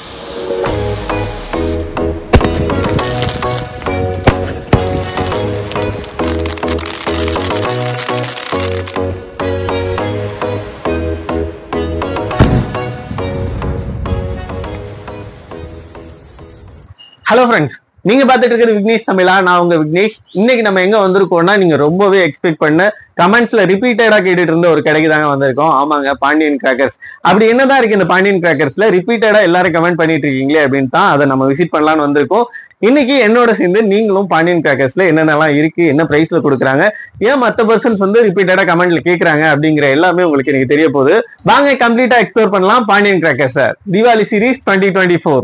Hello friends நீங்க பார்த்துட்டு இருக்கிற விக்னேஷ் தமிழா நான் உங்க விக்னேஷ் இன்னைக்கு நம்ம எங்க வந்திருக்கோம்னா நீங்க ரொம்பவே எக்ஸ்பெக்ட் பண்ண கமெண்ட்ஸ்ல ரிப்பீட்டடா கேட்டுட்டு இருந்த ஒரு கடைக்கு தாங்க வந்திருக்கோம் ஆமாங்க பாண்டியன் கிராக்கர்ஸ் அப்படி என்னதான் இருக்கு இந்த பாண்டியன் கிராக்கர்ஸ்ல ரிப்பீட்டடா எல்லாரும் கமெண்ட் பண்ணிட்டு இருக்கீங்களே அப்படின்னு தான் அதை நம்ம விசிட் பண்ணலாம்னு வந்திருக்கோம் இன்னைக்கு என்னோட சேர்ந்து நீங்களும் பாண்டியன் கிராக்கர்ஸ்ல என்னென்னலாம் இருக்கு என்ன பிரைஸ்ல கொடுக்குறாங்க ஏன் மத்த பர்சன்ஸ் வந்து ரிப்பீட்டடா கமெண்ட்ல கேக்குறாங்க அப்படிங்கிற எல்லாமே உங்களுக்கு எனக்கு தெரிய போகுது வாங்க கம்ப்ளீட்டா எக்ஸ்ப்ளோர் பண்ணலாம் Pandian crackers Deepavali series twenty twenty four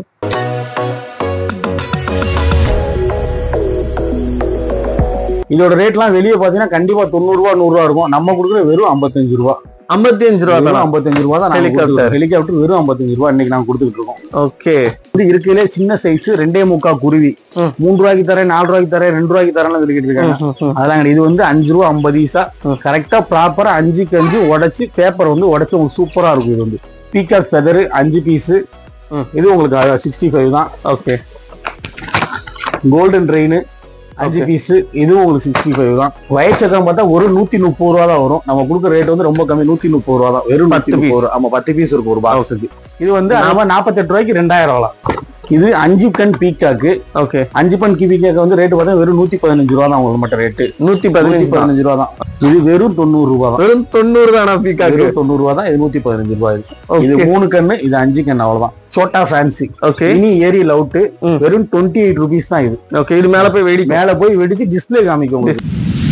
இதோட ரேட்லாம் வெளியே பாத்தீங்கன்னா கண்டிப்பா தொண்ணூறு ரூபா நூறு ரூபா இருக்கும் நம்ம கொடுக்குற வெறும் ஐம்பத்தஞ்சு ரூபா ஐம்பத்தி அஞ்சு ரூபா வெறும் ஐம்பத்தஞ்சு ரூபா தான் Helicopter. ஹெலிகாப்டர் வெறும் ஐம்பத்தஞ்சு ரூபா இன்னைக்கு நாங்க கொடுத்துட்டு இருக்கோம் ஓகே இது இருக்கிறதுலே சின்ன சைஸ் ரெண்டே முக்கா குருவி ம். மூணு ரூபாய்க்கு தரேன் நாலு ரூபாய்க்கு தரேன் ரெண்டு ரூபாய்க்கு தரேன் சொல்லிட்டு இருக்காங்க அதெல்லாம் கிடையாது. இது வந்து அஞ்சு ரூபா ஐம்பது ஈசா கரெக்டா ப்ராப்பரா அஞ்சுக்கு அஞ்சு உடைச்சு பேப்பர் வந்து உடைச்சு உங்களுக்கு சூப்பரா இருக்கும் இது வந்து பீகாக் ஃபெதர் அஞ்சு பீஸ் ம். இது உங்களுக்கு சிக்ஸ்டி ஃபைவ் தான் ஓகே கோல்டன் ட்ரெயின் அஞ்சு Okay. பீஸ் இதுவும் உங்களுக்கு சிக்ஸ்டி ஃபைவ் தான் வயசு சக்கரம் பார்த்தா ஒரு நூத்தி முப்பது ரூபா தான் வரும் நம்ம கொடுக்குற ரேட் வந்து ரொம்ப கம்மி நூத்தி முப்பது ரூபா தான் வெறும் பத்து பத்து piece. பீஸ் ஆமா பத்து பீஸ் இருக்கும் ஒரு பாக்ஸுக்கு இது வந்து நம்ம நாற்பத்தெட்டு ரூபாய்க்கு ரெண்டாயிரம் ரூபா இது அஞ்சு கண் பீக்காக்கு ஓகே அஞ்சு பண் கிபிக்காக்கு வந்து ரேட் பார்த்தா வெறும் நூத்தி பதினஞ்சு ரூபா தான் உங்களுக்கு மட்டும் ரேட்டு நூத்தி பதினஞ்சு பதினஞ்சு தான். பதினஞ்சு ரூபா தான் இது வெறும் தொண்ணூறு ரூபா தான் வெறும் தொண்ணூறு தானா பீக்காக்கு வெறும் தொண்ணூறு ரூபா தான் இது நூத்தி பதினஞ்சு ரூபாய் இது ஓகே மூணு கண்ணு இது அஞ்சு கண்ணு அவ்வளவுதான் சோட்டா ஃபேன்சி ஓகே இனி ஏரி லவுட்டு ம். வெறும் டுவெண்ட்டி எயிட் ருபீஸ் தான் இது ஓகே இது மேல போய் வெடி மேல போய் வெடிச்சு டிஸ்ப்ளே காமிக்கும் உங்களுக்கு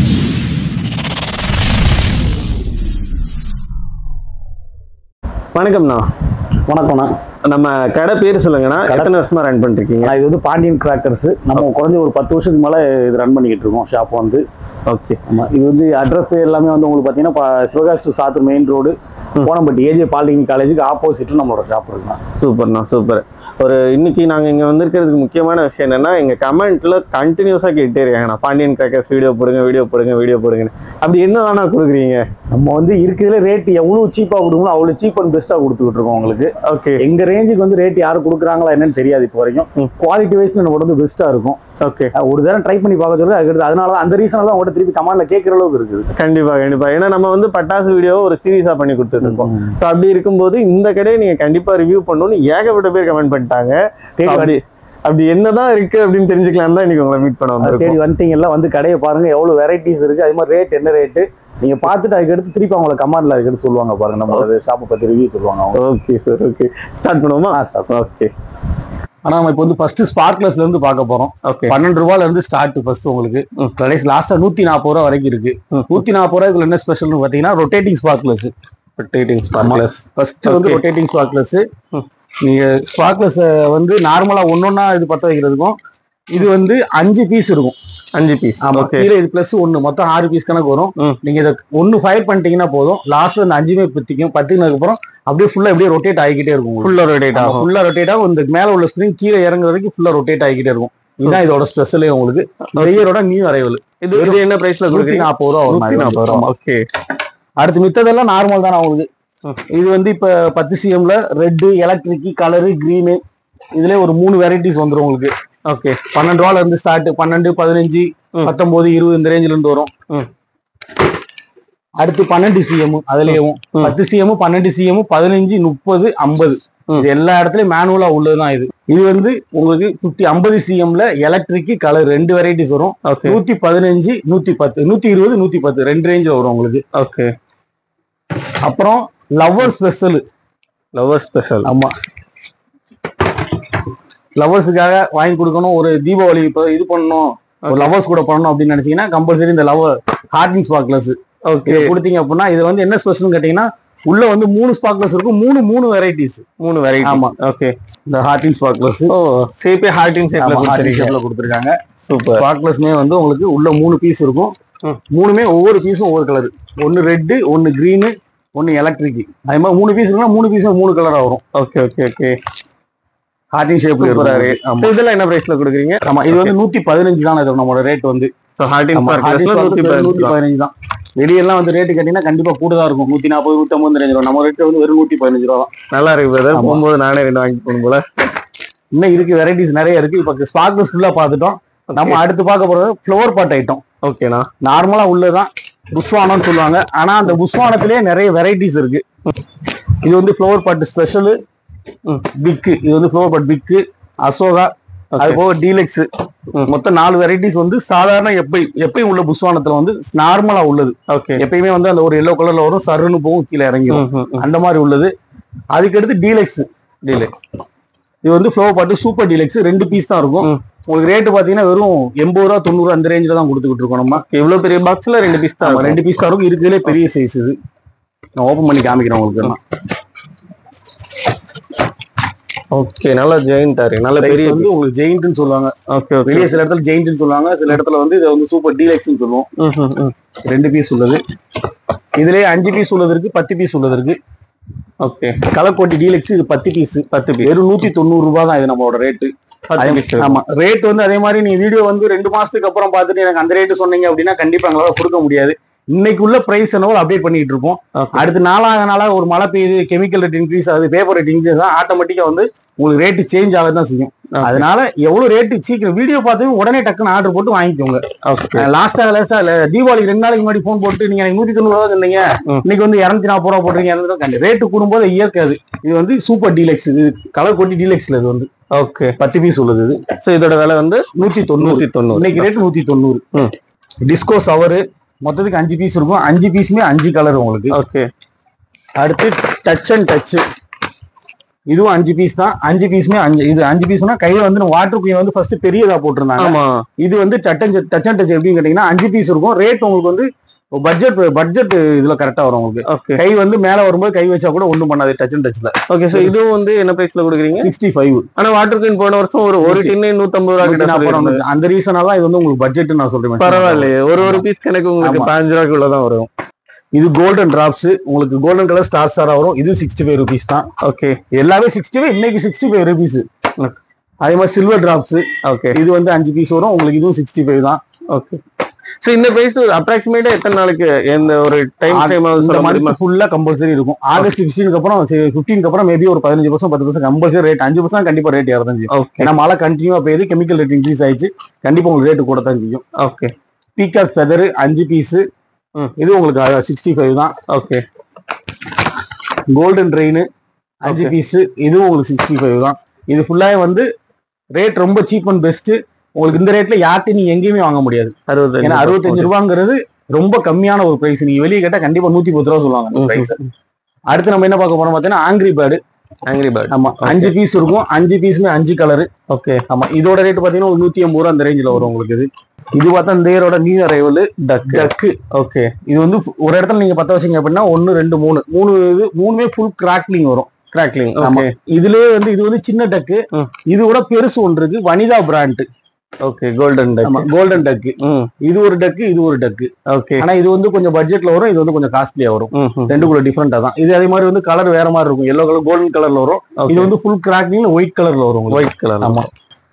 வணக்கம்ண்ணா வணக்கம்ண்ணா நம்ம கடை பேர் சொல்லுங்கண்ணா எத்தனை வருஷமா ரன் பண்ணிருக்கீங்க ஆனா, இது வந்து பாண்டியன் கிராக்கர்ஸ் நம்ம குறைஞ்ச ஒரு பத்து வருஷத்துக்கு மேல இது ரன் பண்ணிக்கிட்டு இருக்கோம் ஷாப் வந்து ஓகே ஆமா இது வந்து அட்ரஸ் எல்லாமே வந்து உங்களுக்கு பாத்தீங்கன்னா ப- Sivakasi to Sattur main road Ponampatti AJ polytechnic காலேஜுக்கு ஆப்போசிட் நம்மளோட ஷாப் இருக்குண்ணா சூப்பர்ண்ணா சூப்பர் ஒரு இன்னைக்கு நாங்க இங்க வந்திருக்கிறதுக்கு முக்கியமான விஷயம் என்னன்னா எங்க கமெண்ட்ல கண்டினியூஸா கேட்டே இருக்காங்கண்ணா பாண்டியன் கிராக்கர்ஸ் வீடியோ போடுங்க வீடியோ போடுங்க வீடியோ போடுங்கன்னு அப்படி என்னதானா கொடுக்குறீங்க நம்ம வந்து இருக்கிறதுல ரேட் எவ்வளவு சீப்பா கொடுக்கணும் அவ்வளவு சீப் அண்ட் பெஸ்டா கொடுத்துக்கிட்டு இருக்கோம் உங்களுக்கு ஓகே எங்க ரேஞ்சுக்கு வந்து ரேட் யாரு கொடுக்குறாங்களா என்னன்னு தெரியாது இப்போ வரைக்கும் ம். குவாலிட்டி வைஸ் நம்ம வந்து பெஸ்ட்டா இருக்கும் ஓகே அஹ் ஒரு தடவை ட்ரை பண்ணி பார்க்க சொல்லுது அதுக்கு அதனால தான் அந்த ரீசனால தான் உங்கள்கிட்ட திருப்பி கமாண்ட்ல கேட்குற அளவுக்கு இருக்குது கண்டிப்பா கண்டிப்பா ஏன்னா நம்ம வந்து பட்டாசு வீடியோ ஒரு சீரியஸா பண்ணி கொடுத்துட்டு இருக்கோம் ஸோ அப்படி இருக்கும்போது இந்த கடையை நீங்க கண்டிப்பா ரிவ்யூ பண்ணணும்னு ஏகப்பட்ட பேர் கமெண்ட் பண்ணிட்டாங்க தேடி அப்படி அப்படி என்னதான் இருக்கு அப்படின்னு தெரிஞ்சுக்கலாம் தான் இன்னைக்கு உங்களை மீட் பண்ண அது தேடி வந்திருக்கோம் வந்துட்டீங்கல்ல வந்து கடையை பாருங்க எவ்வளவு வெரைட்டிஸ் இருக்கு அது மாதிரி ரேட் என்ன ரேட்டு நீங்க பார்த்துட்டு அதுக்கு எடுத்து திருப்பி அவங்கள கமாண்ட்ல அதுக்கு எடுத்து சொல்லுவாங்க பாருங்க நம்ம ஷாப்பை பத்தி ரிவ்யூ சொல்லுவாங்க அவங்க ஓகே சார் ஓகே ஸ்டார்ட் பண்ணுவோமா ஓகே ஆனா நம்ம இப்போ வந்து ஃபர்ஸ்ட் ஸ்பார்க்லஸ்ல இருந்து பார்க்க போறோம் ஓகே பன்னெண்டு ரூபாயில இருந்து ஸ்டார்ட் ஃபர்ஸ்ட் உங்களுக்கு கடைசி லாஸ்டா நூத்தி நாற்பது ரூபா வரைக்கும் இருக்கு ம். நூத்தி நாற்பது ரூபாய்க்குள்ள என்ன ஸ்பெஷல்னு பாத்தீங்கன்னா rotating sparkles rotating sparkles first வந்து Okay. ரொட்டேட்டிங் ஸ்பார்க்லஸ் ம். நீங்க ஸ்பார்க்லஸ் வந்து நார்மலா ஒன்னொன்னா இது பத்த வைக்கிறதுக்கும் இது வந்து அஞ்சு பீஸ் இருக்கும் அஞ்சு பீஸ் ஆமா ஓகே கீழே இது பிளஸ் ஒன்னு மொத்தம் ஆறு பீஸ் கணக்கு வரும் ம். நீங்க இதை ஒன்னு ஃபயர் பண்ணிட்டீங்கன்னா போதும் லாஸ்ட்ல இந்த அஞ்சுமே பத்திக்கும் பத்தினதுக்கு அப்புறம் அப்படியே ஃபுல்லா அப்படியே ரொட்டேட் ஆகிக்கிட்டே இருக்கும் உங்களுக்கு. ஃபுல்லா ரொட்டேட் ஆமா, ஆகும் ஃபுல்லா ரொட்டேட் ஆகும் இந்த மேல உள்ள ஸ்ப்ரிங் கீழே இறங்குற வரைக்கும் ஃபுல்லா ரொட்டேட் ஆகிக்கிட்டே இருக்கும் இதுதான் இதோட ஸ்பெஷலே உங்களுக்கு வெய்யரோட நியூ அரைவல் இது இது என்ன பிரைஸ்ல நூத்தி கொடுக்குறீங்க நாற்பது ரூபா வரும் நூத்தி நாற்பது ரூபா ஓகே அடுத்து மித்ததெல்லாம் நார்மல் தானே உங்களுக்கு ம். இது வந்து இப்ப பத்து சிஎம்ல ரெட்டு எலக்ட்ரிக் கலரு கிரீனு இதுல ஒரு மூணு வெரைட்டிஸ் வந்துரும் உங்களுக்கு ஓகே பன்னெண்டு ரூபால இருந்து ஸ்டார்ட் பன்னெண்டு பதினஞ்சு ம். பத்தொன்பது இருபது இந்த ரேஞ்சில இருந்து வரும் ம். அடுத்து பன்னெண்டு சிஎம் அதுலயும் ம். பத்து சிஎம் பன்னெண்டு சிஎம் பதினஞ்சு முப்பது ஐம்பது ம். இது எல்லா இடத்துலயும் மேனுவலா உள்ளதுதான் இது இது வந்து உங்களுக்கு பிப்டி ஐம்பது சிஎம்ல எலக்ட்ரிக் கலர் ரெண்டு வெரைட்டிஸ் வரும் ஓகே நூத்தி பதினஞ்சு நூத்தி பத்து நூத்தி இருபது நூத்தி பத்து ரெண்டு ரேஞ்ச் வரும் உங்களுக்கு ஓகே அப்புறம் லவ்வர் ஸ்பெஷல் லவர் ஸ்பெஷல் ஆமா லவர்ஸுக்காக வாங்கி கொடுக்கணும் ஒரு தீபாவளி இப்போ இது பண்ணணும் ஒரு லவர்ஸ் கூட பண்ணணும் அப்படின்னு நினைச்சீங்கன்னா கம்பல்சரி இந்த லவர் ஹார்டிங் ஸ்பார்க்லஸ் ஓகே இதை கொடுத்தீங்க அப்படின்னா இது வந்து என்ன ஸ்பெஷல்னு கேட்டீங்கன்னா உள்ள வந்து மூணு ஸ்பார்க்லஸ் இருக்கும் மூணு மூணு வெரைட்டிஸ் மூணு வெரைட்டி ஆமா. ஓகே இந்த ஹார்டிங் ஸ்பார்க்லஸ் ஓ சேப்பே ஹார்டின் ஷேப்ல கொடுத்துருக்கீங்க ஷேப்ல கொடுத்துருக்காங்க சூப்பர் ஸ்பார்க்லஸ்மே வந்து உங்களுக்கு உள்ள மூணு பீஸ் இருக்கும் ம். மூணுமே ஒவ்வொரு பீஸும் ஒவ்வொரு கலர் ஒன்னு ரெட்டு ஒன்னு கிரீனு ஒன்னு எலக்ட்ரிக் அதே மாதிரி மூணு பீஸ் இருக்குன்னா மூணு பீஸும் மூணு கலரா வரும் ஓகே ஓகே ஓகே ஹார்டிங் ஷேப்ல சூப்பரா இருக்கும் இருக்கு ஆமா இதெல்லாம் என்ன பிரைஸ்ல கொடுக்குறீங்க ஆமா இது வந்து நூத்தி பதினஞ்சு தான் இது நம்மளோட ரேட் வந்து ஸோ ஹார்டின் ஆமா, hardest ஸ்பார்க்லஸ்ல வந்து நூத்தி வெறும் பதினஞ்சு நூத்தி பதினஞ்சு தான் வெளியெல்லாம் வந்து ரேட்டு கேட்டீங்கன்னா கண்டிப்பா கூட தான் இருக்கும் நூத்தி நாற்பது நூத்தி ஐம்பது ரேஞ்ச் வரும் நம்ம ரேட் வந்து வெறும் நூத்தி பதினஞ்சு ரூபா தான் நல்லா இருக்கு பிரதர் ஆமா. போகும்போது நானே ரெண்டு வாங்கி போகணும் போல இன்னும் இருக்கு வெரைட்டிஸ் நிறைய இருக்கு இப்ப ஸ்பார்க்ஸ் ஃபுல்லா பார்த்துட்டோம் நம்ம அடுத்து பார்க்க போறது ஃப்ளவர் பாட் ஐட்டம் ஓகேண்ணா நார்மலா உள்ளதுதான் புஷ்வானம்னு சொல்லுவாங்க ஆனா அந்த புஷ்வானத்திலேயே நிறைய வெரைட்டிஸ் இருக்கு இது வந்து ஃப்ளவர் பாட் ஸ்பெஷல் பிக்கு இது வந்து ஃப்ளவர் பாட் பிக்கு அசோகா அது போக டீலக்ஸ் ம். மொத்தம் நாலு வெரைட்டிஸ் வந்து சாதாரண எப்பயும் எப்பயும் உள்ள புஷ்வானத்துல வந்து நார்மலா உள்ளது ஓகே எப்பயுமே வந்து அந்த ஒரு எல்லோ கலர்ல வரும் சருன்னு போகும் கீழே இறங்கிடும் அந்த மாதிரி உள்ளது அதுக்கடுத்து டீலக்ஸ் டீலக்ஸ் இது வந்து ஃப்ளவர் பாட்டு சூப்பர் டீலக்ஸ் ரெண்டு பீஸ் தான் இருக்கும் ம். உங்களுக்கு ரேட்டு பாத்தீங்கன்னா வெறும் எண்பது ரூபா தொண்ணூறு அந்த ரேஞ்சில தான் கொடுத்துக்கிட்டு இருக்கோம் நம்ம இவ்வளவு பெரிய பாக்ஸ்ல ரெண்டு பீஸ் தான் ஆமா, இருக்கும். ரெண்டு பீஸ் தான் இருக்கும் இருக்கிறதுலே பெரிய சைஸ் இது நான் ஓபன் பண்ணி காமிக்கிறேன் உங்களுக்கு எல்லாம். ஓகே நல்ல ஜெயின்டா இருக்கு நல்ல Size பெரிய வந்து உங்களுக்கு ஜெயிண்ட்னு சொல்லுவாங்க ஓகே ஓகே வெளியே சில இடத்துல ஜெயிண்ட்னு சொல்லுவாங்க சில இடத்துல வந்து இதை வந்து சூப்பர் டீலக்ஸ்னு சொல்லுவோம் ரெண்டு பீஸ் உள்ளது இதுலயே அஞ்சு பீஸ் உள்ளது இருக்கு பத்து பீஸ் உள்ளது இருக்கு ஓகே கலக்கோட்டி டீலக்ஸ் இது பத்து பீஸ் பத்து பீஸ் வெறும் நூத்தி தொண்ணூறு ரூபாய் தான் இது நம்மளோட ரேட்டு பத்து பீஸ் ஆமா ரேட் வந்து அதே மாதிரி நீங்க வீடியோ வந்து ரெண்டு மாசத்துக்கு அப்புறம் பார்த்துட்டு எனக்கு அந்த ரேட்டு சொன்னீங்க அப்படின்னா கண்டிப்பா எங்களால கொடுக்க முடியாது இன்னைக்கு உள்ள பிரைஸ் என்னவோ அப்டேட் பண்ணிட்டு இருப்போம் Okay. அடுத்து நாளாக நாளாக ஒரு மழை பெய்யுது கெமிக்கல் ரேட் இன்க்ரீஸ் ஆகுது பேப்பர் ரேட் இன்க்ரீஸ் ஆகுது ஆட்டோமேட்டிக்கா வந்து உங்களுக்கு ரேட்டு சேஞ்ச் ஆக தான் செய்யும் Okay. அதனால எவ்வளவு ரேட்டு சீக்கிரம் வீடியோ பார்த்து உடனே டக்குன்னு ஆர்டர் போட்டு வாங்கிக்கோங்க ஓகே லாஸ்டா லாஸ்டா இல்ல தீபாவளிக்கு ரெண்டு நாளைக்கு முன்னாடி ஃபோன் போட்டு நீங்க எனக்கு நூத்தி தொண்ணூறு ரூபா சொன்னீங்க ம். இன்னைக்கு வந்து இரநூத்தி நாற்பது ரூபா போடுறீங்க ரேட்டு கூடும்போது இயற்கை அது இது வந்து சூப்பர் டீலக்ஸ் இது கலர் கொட்டி டீலக்ஸ்ல இது வந்து ஓகே பத்து பீஸ் உள்ளது இது சோ இதோட விலை வந்து நூத்தி தொண்ணூறு நூத்தி தொண்ணூறு இன்னைக்கு ரேட் நூத்தி தொண்ணூறு ம். டிஸ்கோ சவரு மொத்தத்துக்கு அஞ்சு பீஸ் இருக்கும் அஞ்சு பீஸுமே அஞ்சு கலர் உங்களுக்கு ஓகே அடுத்து டச் அண்ட் டச் இதுவும் அஞ்சு பீஸ் தான் அஞ்சு பீஸுமே அஞ்சு இது அஞ்சு பீஸ்னா கையில வந்து வாட்டர் குயின் வந்து ஃபர்ஸ்ட் பெரியதா போட்டிருந்தாங்க ஆமா இது வந்து டச் டச் அண்ட் டச் எப்படின்னு கேட்டீங்கன்னா அஞ்சு பீஸ் இருக்கும் ரேட் உங்களுக்கு வந்து பட்ஜெட் பட்ஜெட் இதுல கரெக்டா வரும் உங்களுக்கு ஓகே கை வந்து மேல வரும்போது கை வச்சா கூட ஒண்ணும் பண்ணாது டச் அண்ட் டச்ல ஓகே சோ இதுவும் வந்து என்ன பிரைஸ்ல கொடுக்குறீங்க சிக்ஸ்டி ஃபைவ் ஆனா வாட்டர் கேன் போன வருஷம் ஒரு ஒரு டின்னு நூத்தம்பது ரூபா கிட்ட சொல்லியிருந்தது. அந்த ரீசனால இது வந்து உங்களுக்கு பட்ஜெட் நான் சொல்றேன் பரவாயில்லையே ஒரு ஒரு பீஸ் கணக்கு உங்களுக்கு ஆமா. பதினஞ்சு ரூபாய்க்குள்ள தான் வரும் இது கோல்டன் டிராப்ஸ் உங்களுக்கு கோல்டன் கலர் ஸ்டார் ஸ்டாரா வரும் இது சிக்ஸ்டி ஃபைவ் ருபீஸ் தான் ஓகே எல்லாமே சிக்ஸ்டி ஃபைவ் இன்னைக்கு சிக்ஸ்டி ஃபைவ் ருபீஸ் அதே மாதிரி சில்வர் டிராப்ஸ் ஓகே இது வந்து அஞ்சு பீஸ் வரும் உங்களுக்கு இதுவும் சிக்ஸ்டி ஃபைவ் தான் ஓகே சோ இந்த பிரைஸ் அப்ராக்சிமேட்டா எத்தனை நாளைக்கு எந்த ஒரு டைம் ஃப்ரேம் இந்த சொல்ல மாதிரி முடியுமா ஃபுல்லா கம்பல்சரி இருக்கும் ஆகஸ்ட் பிப்டீனுக்கு அப்புறம் பிப்டீனுக்கு அப்புறம் மேபி ஒரு பதினஞ்சு பர்சன்ட் பத்து பர்சன்ட் கம்பல்சரி ரேட் அஞ்சு பர்சன்ட் கண்டிப்பா ரேட் ஏறதான் செய்யும் ஓகே ஏன்னா மழை கண்டினியூவா பெய்யுது கெமிக்கல் ரேட் இன்க்ரீஸ் ஆயிடுச்சு கண்டிப்பா உங்களுக்கு ரேட் கூட தான் செய்யும் ஓகே பீகாக் ஃபெதர் அஞ்சு பீஸ் ம். இது உங்களுக்கு சிக்ஸ்டி ஃபைவ் தான் ஓகே கோல்டன் ட்ரெயின் அஞ்சு Okay. பீஸ் இதுவும் உங்களுக்கு சிக்ஸ்டி ஃபைவ் தான் இது ஃபுல்லாவே வந்து ரேட் ரொம்ப சீப் அண்ட் பெஸ்ட் உங்களுக்கு இந்த ரேட்ல யார்ட்டையும் நீங்க எங்கேயுமே வாங்க முடியாது அறுபத்தஞ்சு ஏன்னா அறுபத்தஞ்சு ரூபாங்கிறது ரொம்ப கம்மியான ஒரு பிரைஸ் நீங்க வெளியே கேட்டா கண்டிப்பா நூத்தி பத்து ரூபா சொல்லுவாங்க அந்த பிரைஸ் அடுத்து நம்ம என்ன பார்க்க போறோம் பார்த்தீங்கன்னா ஆங்கிரி பேர்டு ஆங்கிரி பேர்ட் ஆமா அஞ்சு பீஸ் இருக்கும் அஞ்சு பீஸுமே அஞ்சு கலர் ஓகே ஆமா இதோட ரேட் பாத்தீங்கன்னா ஒரு நூத்தி ஐம்பது ரூபா அந்த ரேஞ்சில் வரும் உங்களுக்கு இது இது பார்த்தா இந்த இயரோட நியூ அரைவல் டக் டக்கு ஓகே இது வந்து ஒரு இடத்துல நீங்க பத்த வச்சீங்க அப்படின்னா ஒன்னு ரெண்டு மூணு மூணு இது மூணுமே ஃபுல் கிராக்லிங் வரும் கிராக்லிங் ஆமா. ஓகே இதுலயே வந்து இது வந்து சின்ன டக்கு ம். இது கூட பெருசு ஒன்று இருக்கு வனிதா பிராண்ட் ஓகே கோல்டன் ஆமா டக் கோல்டன் டக்கு ம் இது ஒரு டக்கு இது ஒரு டக்கு ஓகே ஆனா இது வந்து கொஞ்சம் பட்ஜெட்ல வரும் இது வந்து கொஞ்சம் காஸ்ட்லியா வரும் ம் ம். ரெண்டுக்குள்ள டிஃபரெண்டா தான் இது அதே மாதிரி வந்து கலர் வேற மாதிரி இருக்கும் எல்லோ கலர் கோல்டன் கலர்ல வரும் Okay. இது வந்து ஃபுல் கிராக்லிங் ஒயிட் கலர்ல வரும் உங்களுக்கு ஒயிட் கலர் ஆமா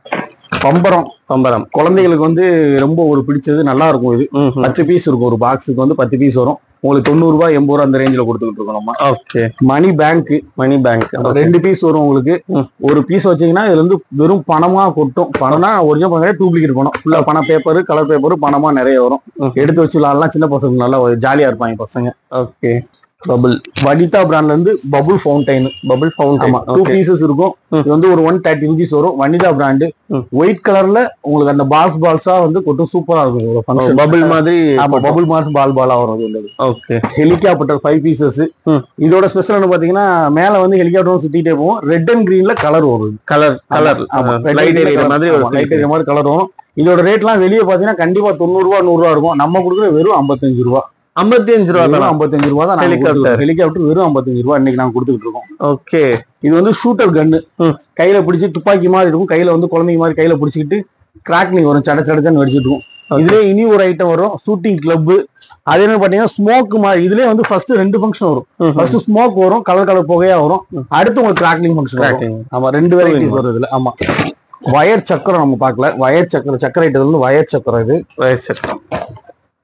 பம்பரம் பம்பரம் குழந்தைகளுக்கு வந்து ரொம்ப ஒரு பிடிச்சது நல்லா இருக்கும் இது ம் ம். பத்து பீஸ் இருக்கும் ஒரு பாக்ஸுக்கு வந்து பத்து பீஸ் வரும் உங்களுக்கு தொண்ணூறு ரூபாய் எண்பது ரூபா அந்த ரேஞ்சில் கொடுத்துக்கிட்டு இருக்கோம் நம்ம okay money bank money bank ரெண்டு பீஸ் வரும் உங்களுக்கு ம். ஒரு பீஸ் வச்சீங்கன்னா இதுல இருந்து வெறும் பணமா கொட்டும் பணம்னா ஒரிஜினல் பணம் டூப்ளிகேட் பணம் ஃபுல்லா பண பேப்பர் கலர் பேப்பர் பணமா நிறைய வரும் ம். எடுத்து வச்சு விளாடலாம் சின்ன பசங்க நல்லா ஜாலியா இருப்பாங்க பசங்க ஓகே பபிள் வனிதா பிராண்ட்ல இருந்து பபுள் ஃபவுண்டைன் பபிள் ஃபவுண்டைன் ஆமா டூ பீசஸ் இருக்கும் ம். இது வந்து ஒரு ஒன் தேர்ட்டி ருபீஸ் வரும் வனிதா பிராண்டு ம். ஒயிட் கலர்ல உங்களுக்கு அந்த பால்ஸ் பால்ஸா வந்து கொட்டும் சூப்பரா இருக்கும் இதோட ஃபங்க்ஷன் பபிள் மாதிரி ஆமா பபுள் மார்ஸ் பால் பாலா வரும் இது உள்ளது ஓகே ஹெலிகாப்டர் ஃபைவ் பீசஸ் ம். இதோட ஸ்பெஷல் என்ன பாத்தீங்கன்னா மேல வந்து ஹெலிகாப்டர் சுத்திட்டே போவோம் ரெட் அண்ட் கிரீன்ல கலர் வரும் கலர் கலர் லைட் எரியற மாதிரி ஒரு லைட் எரியற மாதிரி கலர் வரும் இதோட ரேட்லாம் வெளியே பாத்தீங்கன்னா கண்டிப்பா தொண்ணூறு ரூபா நூறு ரூபா இருக்கும் நம்ம கொடுக்குற வெறும் ஐம்பத்தஞ்சு ரூபா ஐம்பத்தி அஞ்சு ரூபா வெறும் தான் ஐம்பத்தஞ்சு ரூபா தான் Helicopter. ஹெலிகாப்டர் ஹெலிகாப்டர் வெறும் ஐம்பத்தஞ்சு ரூபா இன்னைக்கு நாங்க கொடுத்துட்டு இருக்கோம் ஓகே இது வந்து ஷூட்டர் கன்னு ம். கையில பிடிச்சி துப்பாக்கி மாதிரி இருக்கும் கையில வந்து குழந்தைங்க மாதிரி கையில பிடிச்சிக்கிட்டு கிராக்லிங் வரும் சட சடச்சன்னு வெடிச்சிட்டு இருக்கும் இதுலயே இனி ஒரு ஐட்டம் வரும் ஷூட்டிங் கிளப் அது என்ன பாத்தீங்கன்னா ஸ்மோக் மாதிரி இதுலயே வந்து ஃபர்ஸ்ட் ரெண்டு ஃபங்க்ஷன் வரும் ஃபர்ஸ்ட் ஸ்மோக் வரும் கலர் கலர் புகையா வரும் அடுத்து உங்களுக்கு கிராக்லிங் ஃபங்க்ஷன் வரும் கிராக்கிங் ஆமா ரெண்டு வெரைட்டிஸ் வரும் இதுல ஆமா வயர் சக்கரம் நம்ம பார்க்கல வயர் சக்கரம் சக்கர ஐட்டத்துல வந்து வயர் சக்கரம் இது வயசக்கம்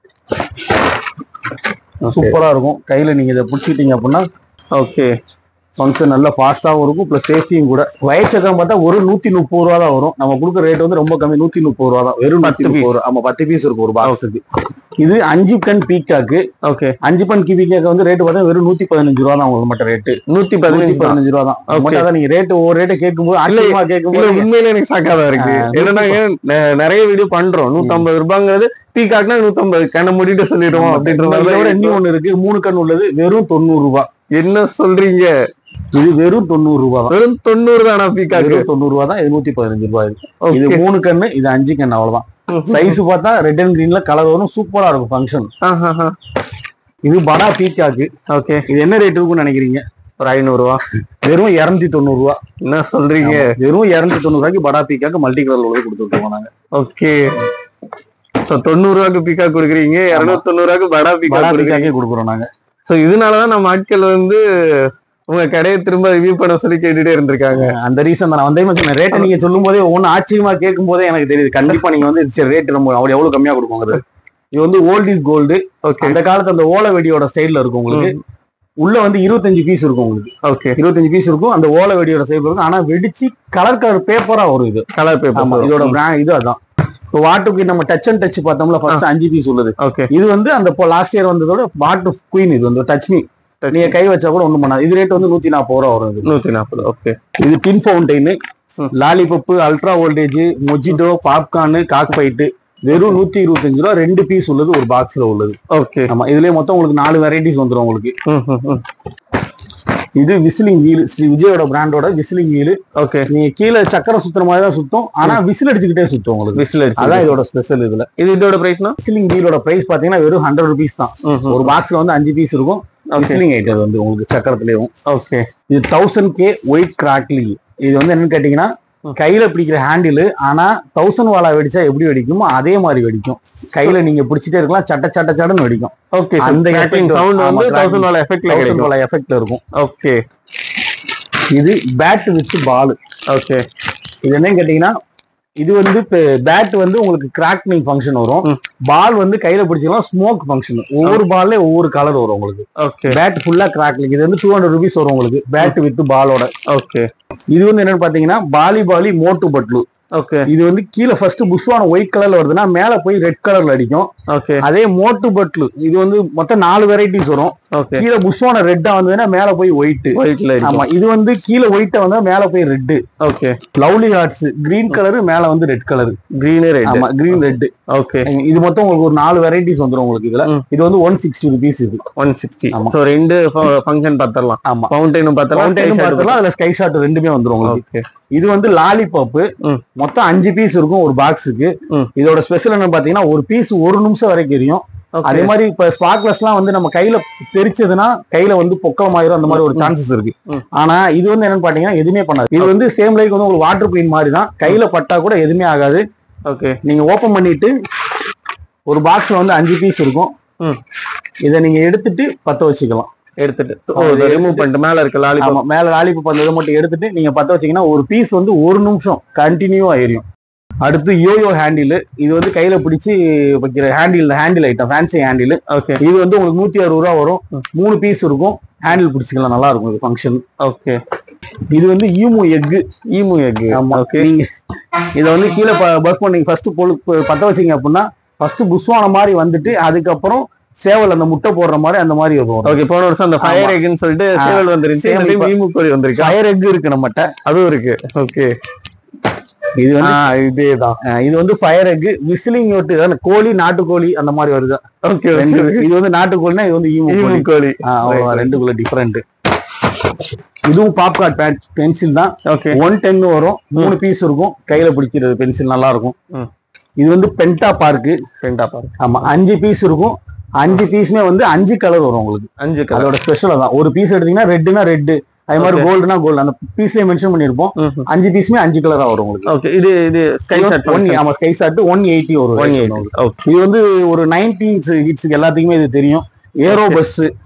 சூப்பரா இருக்கும் கையில நீங்க இதை பிடிச்சிட்டீங்க அப்படின்னா ஓகே ஃபங்க்ஷன் நல்லா ஃபாஸ்ட்டாகவும் இருக்கும் ப்ளஸ் சேஃப்டியும் கூட வயர் சக்கரம் பார்த்தா ஒரு நூத்தி முப்பது ரூபா தான் வரும் நம்ம கொடுக்குற ரேட் வந்து ரொம்ப கம்மி நூத்தி முப்பது ரூபா தான் வெறும் பத்து நூத்தி முப்பது ரூபா ஆமா பத்து பீஸ் இருக்கும் ஒரு பாக்ஸுக்கு இது அஞ்சு கண் பீக்காக்கு ஓகே அஞ்சு பண் பீக்காக்கு வந்து ரேட் பார்த்தா வெறும் நூத்தி பதினஞ்சு ரூபா தான் உங்களுக்கு மட்டும் ரேட்டு நூத்தி நூத்தி பதினஞ்சு தான். பதினஞ்சு ரூபா தான் Okay. மட்டும் அதான் நீங்க ரேட் ஒவ்வொரு ரேட்டை கேட்கும்போது ஆச்சரியமா இல்ல கேட்கும்போது உண்மையிலே எனக்கு சாக்காதான் இருக்கு ஆ, என்னன்னா ஏன் நெ- நிறைய வீடியோ பண்றோம் நூத்தம்பது ரூபாங்கிறது பீகாக்னா நூத்தம்பது கண்ணை மூடிட்டு சொல்லிடுவோம் அப்படின்ற இதோட மாதிரி இன்னும் ஒண்ணு இருக்கு மூணு கண் உள்ளது வெறும் தொண்ணூறு ரூபாய் என்ன சொல்றீங்க இது வெறும் தொண்ணூறு ரூபாய் தான் வெறும் தொண்ணூறு தானா பீகாக்கு வெறும் தொண்ணூறு ரூபாய் தான் இது நூத்தி பதினஞ்சு ரூபாய் இருக்கு இது ஓகே மூணு கண்ணு இது அஞ்சு கண்ணு அவ்வளவுதான் சைஸ் பார்த்தா ரெட் அண்ட் கிரீன்ல கலர் வரும் சூப்பரா இருக்கும் ஃபங்க்ஷன் இது படா பீக்காக்கு ஓகே இது என்ன ரேட் இருக்கும்னு நினைக்கிறீங்க ஒரு ஐநூறு ரூபா வெறும் இருநூத்தி தொண்ணூறு ரூபா என்ன சொல்றீங்க வெறும் இருநூத்தி தொண்ணூறு ரூபாய்க்கு படா பீக்காக்கு மல்டி கலர் உள்ளது கொடுத்துருக்கோம் நாங்க ஓகே சோ தொண்ணூறு ரூபாய்க்கு பீக்கா கொடுக்குறீங்க இருநூத்தி தொண்ணூறு ரூபாய்க்கு படா பீக்கா படா கொடுக்குறீங்க பீக்காக்கே கொடுக்குறோம் நாங்க சோ இதனாலதான் நம்ம ஆட்கள் வந்து உங்க கடையை திரும்ப ரிவ்யூ பண்ண சொல்லி கேட்டுட்டே இருந்திருக்காங்க அந்த ரீசன் தான் நான் வந்தே மாதிரி ரேட்டை நீங்க சொல்லும் போதே ஒன்னு ஆச்சரியமா கேட்கும் போதே எனக்கு தெரியுது கண்டிப்பா நீங்க வந்து சரி ரேட் நம்ம அவ்வளவு எவ்வளவு கம்மியா கொடுப்போங்கிறது இது வந்து ஓல்ட் இஸ் கோல்டு ஓகே அந்த காலத்து அந்த ஓலை வெடியோட ஸ்டைல்ல இருக்கும் உங்களுக்கு உள்ள வந்து இருபத்தஞ்சு பீஸ் இருக்கும் உங்களுக்கு ஓகே இருபத்தஞ்சு பீஸ் இருக்கும் அந்த ஓலை வெடியோட சைஸ் இருக்கும் ஆனா வெடிச்சு கலர் கலர் பேப்பரா வரும் இது கலர் ஆமா பேப்பர் இதோட brand இது அதான் இப்போ வாட்டுக்கு நம்ம டச் அண்ட் டச் பார்த்தோம்ல ஃபர்ஸ்ட் அஞ்சு பீஸ் உள்ளது ஓகே இது வந்து அந்த லாஸ்ட் இயர் வந்ததோட வாட்டு குயின் இது வந்து டச் மீ நீங்க கை வச்சா கூட ஒண்ணும் பண்ணாது இது ரேட் வந்து நூத்தி நாற்பது ரூபா வரும் இது நூத்தி நாற்பது ஓகே இது டின் ஃபவுண்டைன் ம். Lollipop ultra voltage mojito popcorn cock fight வெறும் நூத்தி இருபத்தஞ்சு ரூபா ரெண்டு பீஸ் உள்ளது ஒரு பாக்ஸ்ல உள்ளது ஓகே ஆமா இதுலயே மொத்தம் உங்களுக்கு நாலு வெரைட்டிஸ் வந்துரும் உங்களுக்கு இது விசிலிங் வீல் ஸ்ரீ விஜயோட பிராண்டோட விசிலிங் வீல் ஓகே நீங்க கீழே சக்கரம் சுத்துற மாதிரி தான் சுத்தும் ஆனா விசில் அடிச்சுக்கிட்டே சுத்தும் உங்களுக்கு விசில் அதான் அடிச்சு இதோட ஸ்பெஷல் இதுல இது இதோட பிரைஸ்னா விசிலிங் வீலோட பிரைஸ் பாத்தீங்கன்னா வெறும் ஹண்ட்ரட் ருபீஸ் தான் ஒரு பாக்ஸ்ல வந்து அஞ்சு பீஸ் இருக்கும் ஓகே விசிலிங் ஐட்டம் வந்து உங்களுக்கு சக்கரத்துலயும் ஓகே இது தௌசண்ட் கே ஒயிட் கிராக்லி இது வந்து என்னன்னு கேட்டீங்கன்னா ம். கையில பிடிக்கிற ஹேண்டில் ஆனா தௌசண்ட் வாலா வெடிச்சா எப்படி வெடிக்குமோ அதே மாதிரி வெடிக்கும் கையில நீங்க பிடிச்சிட்டே இருக்கலாம் சட்ட சட்ட சடன்னு வெடிக்கும் ஓகே அந்த அந்த effect சவுண்ட் ஆமா, வந்து cracking. தௌசண்ட் வால எஃபெக்ட்ல தௌசண்ட் கிடைக்கும் வாலா எஃபெக்ட்ல இருக்கும் ஓகே இது பேட் வித் பால் ஓகே இது என்னன்னு கேட்டீங்கன்னா இது வந்து பேட் வந்து உங்களுக்கு கிராக்னிங் ஃபங்க்ஷன் வரும் ம். பால் வந்து கையில பிடிச்சிக்கலாம் ஸ்மோக் ஃபங்க்ஷன் ஒவ்வொரு பால்ல ஒவ்வொரு கலர் வரும் உங்களுக்கு ஓகே பேட் ஃபுல்லா கிராக்லிங் இது வந்து டூ ஹண்ட்ரட் ருபீஸ் வரும் உங்களுக்கு பேட் வித் பாலோட ஓகே இது வந்து என்னன்னு பாத்தீங்கன்னா பாலி பாலி மோட்டு பட்லு ஓகே இது வந்து கீழே ஃபர்ஸ்ட் புஷ்வான ஒயிட் கலர்ல வருதுன்னா மேல போய் ரெட் கலர்ல அடிக்கும் ஓகே அதே மோட்டு பட்லு இது வந்து மொத்தம் நாலு வெரைட்டிஸ் வரும் ஓகே கீழே புஷ்வான ரெட்டா வந்ததுன்னா மேல போய் ஒயிட் ஒயிட்ல ஆமா இது வந்து கீழே ஒயிட்டா வந்தா மேல போய் red okay lovely hearts green colour மேல வந்து ரெட் கலர் கிரீனே ரெட் ஆமா கிரீன் ரெட் ஓகே இது மொத்தம் உங்களுக்கு ஒரு நாலு வெரைட்டிஸ் வந்துரும் உங்களுக்கு இதுல ம். இது வந்து ஒன் சிக்ஸ்டி ருபீஸ் இது ஒன் சிக்ஸ்டி ஆமா. ஸோ ரெண்டு ஃபங்க்ஷன் பார்த்துடலாம் ஆமா ஃபவுண்டைனும் ஃபவுண்டைனும் பார்த்துடலாம் பார்த்தலாம் அதுல ஸ்கை ஷாட் ரெண்டுமே வந்துரும் உங்களுக்கு ஓகே இது வந்து லாலிபாப் ம். மொத்தம் அஞ்சு பீஸ் இருக்கும் ஒரு பாக்ஸுக்கு ம். இதோட ஸ்பெஷல் என்ன பாத்தீங்கன்னா ஒரு பீஸ் ஒரு நிமிஷம் வரைக்கும் எரியும் அதே மாதிரி இப்ப ஸ்பார்க்லெஸ் எல்லாம் வந்து நம்ம கையில தெரிச்சதுன்னா கையில வந்து பொக்கமாயிரும் அந்த மாதிரி ஒரு சான்சஸ் இருக்கு ம். ஆனா இது வந்து என்னன்னு பாத்தீங்கன்னா எதுவுமே பண்ணாது இது வந்து சேம் லைக் வந்து உங்களுக்கு வாட்டர் குயின் மாதிரி தான் கையில பட்டா கூட எதுவுமே ஆகாது ஓகே நீங்க ஓபன் பண்ணிட்டு ஒரு பாக்ஸ்ல வந்து அஞ்சு பீஸ் இருக்கும் ம். இதை நீங்க எடுத்துட்டு பத்த வச்சுக்கலாம் எடுத்துட்டு ஓ இதை ரிமூவ் பண்ணிட்டு மேல இருக்க லாலிபாப் ஆமா மேல லாலிபப் அந்த இதை மட்டும் எடுத்துட்டு நீங்க பத்த வச்சீங்கன்னா ஒரு பீஸ் வந்து ஒரு நிமிஷம் கண்டினியூவா எரியும் அடுத்து யோயோ ஹேண்டில் இது வந்து கையில பிடிச்சி வைக்கிற handle handle item fancy handle okay இது வந்து உங்களுக்கு நூத்தி அறுபது ரூபா வரும் மூணு பீஸ் இருக்கும் ஹேண்டில் பிடிச்சிக்கலாம் நல்லா இருக்கும் இது ஃபங்க்ஷன் ஓகே இது வந்து ஈமு எக்கு ஈமு எக் ஆமா ஓகே நீங்க இதை வந்து கீழே பஸ் பண்ணி ஃபர்ஸ்ட் பொழு பத்த வச்சீங்க அப்படின்னா ஃபர்ஸ்ட் புஷ்வான மாதிரி வந்துட்டு அதுக்கப்புறம் சேவல் அந்த முட்டை போடுற மாதிரி அந்த மாதிரி வரும் ஓகே போன வருஷம் அந்த ஃபயர் எக்னு சொல்லிட்டு ஆ, சேவல் வந்துருச்சு சேவல் இந்த time இப்ப- ஈமு கோழி வந்திருக்கு ஃபயர் எக் இருக்கு நம்மகிட்ட அதுவும் இருக்கு ஓகே இது வந்து இதேதான் அஹ் இது வந்து ஃபயர் எக் விசிலிங் விட்டு அதாவது கோழி நாட்டுக்கோழி அந்த மாதிரி வருது ஓகே ரெண்டு இது வந்து நாட்டுக்கோழினா இது வந்து ஈமு ஈமு கோழி கோழி ஆஹ் அவ்வளவுதான் ரெண்டுக்குள்ள டிஃபரெண்ட் இதுவும் பாப்கார்ன் பென்சில் தான் ஓகே ஒன் டென் வரும் மூணு பீஸ் இருக்கும் கையில பிடிக்கிறது பென்சில் நல்லா இருக்கும் ம். இது வந்து பென்டா பார்க்கு ரெண்டா பாரு ஆமா அஞ்சு பீஸ் இருக்கும் அஞ்சு பீஸுமே வந்து அஞ்சு கலர் வரும் உங்களுக்கு அஞ்சு கலர் அதோட ஸ்பெஷல் தான் ஒரு பீஸ் எடுத்தீங்கன்னா ரெட்டுனா ரெட்டு அதே மாதிரி கோல்டுனா கோல்டு அந்த பீஸ்லயே மென்ஷன் பண்ணிருப்போம் அஞ்சு பீஸுமே அஞ்சு கலரா வரும் உங்களுக்கு ஓகே இது இது ஸ்கை ஷாட் ஒன் ஆமா ஸ்கை ஷாட் ஒன் எயிட்டி வரும் ஒன் rate எயிட் உங்களுக்கு. ஓகே இது வந்து ஒரு நைன்டீன்ஸ் ஹிட்ஸுக்கு எல்லாத்துக்குமே இது தெரியும் ஏரோ பஸ்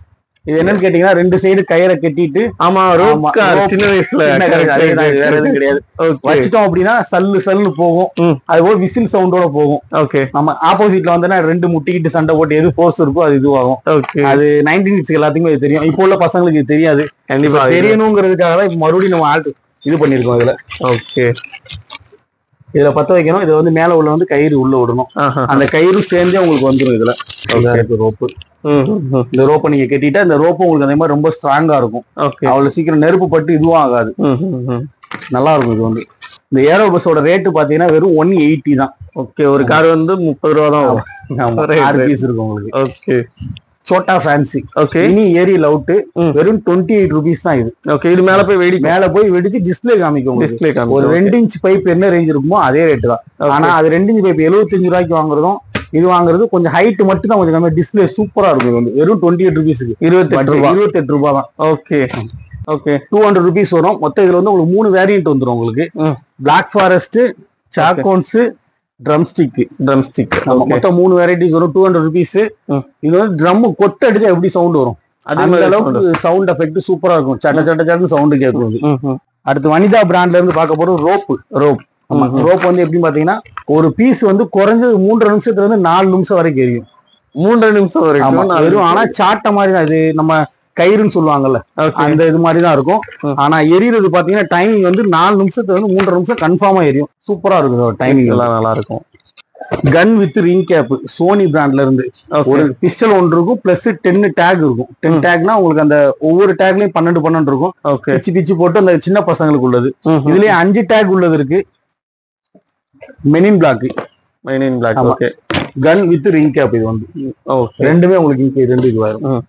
இது என்னன்னு கேட்டீங்கன்னா ரெண்டு சைடு கயிறை கட்டிட்டு ஆமா ரோப் ஆமா, கார் rope. சின்ன வயசுல சின்ன correct, கயிறு, அதேதான், correct. வேற எதுவும் கிடையாது Okay, வச்சிட்டோம் அப்படின்னா சல்லு சல்லுன்னு போகும் ம். அது போல விசில் சவுண்டோட போகும் okay, நம்ம ஆப்போசிட்ல வந்தோன்னா ரெண்டு முட்டிக்கிட்டு சண்டை போட்டு எது ஃபோர்ஸ் இருக்கோ அது இதுவாகும் okay. அது நைன்டீன் கிட்ஸ் எல்லாத்துக்குமே இது தெரியும் இப்போ உள்ள பசங்களுக்கு இது தெரியாது கண்டிப்பா தெரியணுங்கிறதுக்காக தான் இப்ப மறுபடியும் நம்ம ஆல்ட் இது பண்ணிருக்கோம் இதுல ஓகே இதுல பத்த வைக்கணும் இதை வந்து மேல உள்ள வந்து கயிறு உள்ள விடணும் அந்த கயிறு சேர்ந்தே உங்களுக்கு வந்துடும் இதுல ரோப்பு இந்த ரோப்பை நீங்க கட்டிட்டா இந்த ரோப்பு உங்களுக்கு அதே மாதிரி ரொம்ப ஸ்ட்ராங்கா இருக்கும் ஓகே அவ்வளவு சீக்கிரம் நெருப்பு பட்டு இதுவும் ஆகாது நல்லா இருக்கும் இது வந்து இந்த ஏரோ பஸ்ஸோட ரேட்டு பாத்தீங்கன்னா வெறும் ஒன் எயிட்டி தான் ஓகே ஒரு கார் வந்து முப்பது ரூபா தான் வரும் ஆமா, Right, ஆறு right. பீஸ் இருக்கும் உங்களுக்கு ஓகே சோட்டா ஃபேன்சி ஓகே இனி ஏரி லவுட் ம். வெறும் டுவெண்ட்டி எயிட் ருபீஸ் தான் இது ஓகே இது மேல போய் வெடி மேல போய் வெடிச்சு டிஸ்ப்ளே காமிக்கும் உங்களுக்கு. டிஸ்பிளே ஒரு ரெண்டு இன்ச் பைப் என்ன ரேஞ்ச் இருக்குமோ அதே ரேட் தான் ஆனா அது ரெண்டு இன்ச் பைப் எழுபத்தஞ்சு ரூபாய்க்கு வாங்குறதும் இது வாங்குறது கொஞ்சம் ஹைட் மட்டும் தான் கொஞ்சம் கம்மி டிஸ்ப்ளே சூப்பரா இருக்கும் இது வந்து வெறும் டுவெண்ட்டி எயிட் ருபீஸ்க்கு இருபத்தி எட்டு ரூபா இருபத்தெட்டு ரூபாய் தான் okay okay two hundred rupees வரும் மொத்தம் இதுல வந்து உங்களுக்கு மூணு வேரியன்ட் வந்துரும் உங்களுக்கு ம். பிளாக் ஃபாரஸ்ட் சாக்கோன்ஸ் ட்ரம் ஸ்டிக் ட்ரம் ஸ்டிக் மொத்தம் மூணு வெரைட்டிஸ் வரும் டூ ஹண்ட்ரட் ருபீஸ் ம். இது வந்து ட்ரம் கொட்ட அடிச்சா எப்படி சவுண்ட் வரும் அதே அந்த மாதிரி அளவுக்கு சவுண்ட் எஃபெக்ட் சூப்பரா இருக்கும் சட்ட சட்ட சட்ட சவுண்ட் கேட்கும் இது. ம், ம். அடுத்து வனிதா பிராண்ட்ல இருந்து பார்க்க போறோம் ரோப் ரோப் ஆமா ம், ம். ரோப் வந்து எப்படி பாத்தீங்கன்னா ஒரு பீஸ் வந்து குறைஞ்சது மூன்றரை நிமிஷத்துல இருந்து நாலு நிமிஷம் வரைக்கும் எரியும் மூன்றரை நிமிஷம் ஆமா வரைக்கும் நாலு வெறும் ஆனா சாட்ட மாதிரி தான் இது நம்ம கயிறுன்னு சொல்லுவாங்கல்ல Okay. அந்த இது மாதிரி தான் இருக்கும் ம். ஆனா எரியறது பாத்தீங்கன்னா டைமிங் வந்து நாலு நிமிஷத்துல இருந்து மூன்றரை நிமிஷம் கன்ஃபார்மா எரியும் சூப்பரா இருக்கும் டைமிங் எல்லாம் நல்லா இருக்கும் gun with ring cap Sony பிராண்ட்ல இருந்து ஓகே ஒரு பிஸ்டல் ஒன்று இருக்கும் பிளஸ் டென் டேக் இருக்கும் டென் ம். டேக்னா உங்களுக்கு அந்த ஒவ்வொரு டேக்லயும் பன்னெண்டு பன்னெண்டு இருக்கும் ஓகே பிச்சு பிச்சு போட்டு அந்த சின்ன பசங்களுக்கு உள்ளது இதுலயே அஞ்சு டேக் உள்ளது இருக்கு மெனின் பிளாக் மைனின் பிளாக் ஆமா. Okay gun with ring cap இது வந்து ஓகே ரெண்டுமே உங்களுக்கு இங்க ரெண்டு இதுவாயிரும் ம்.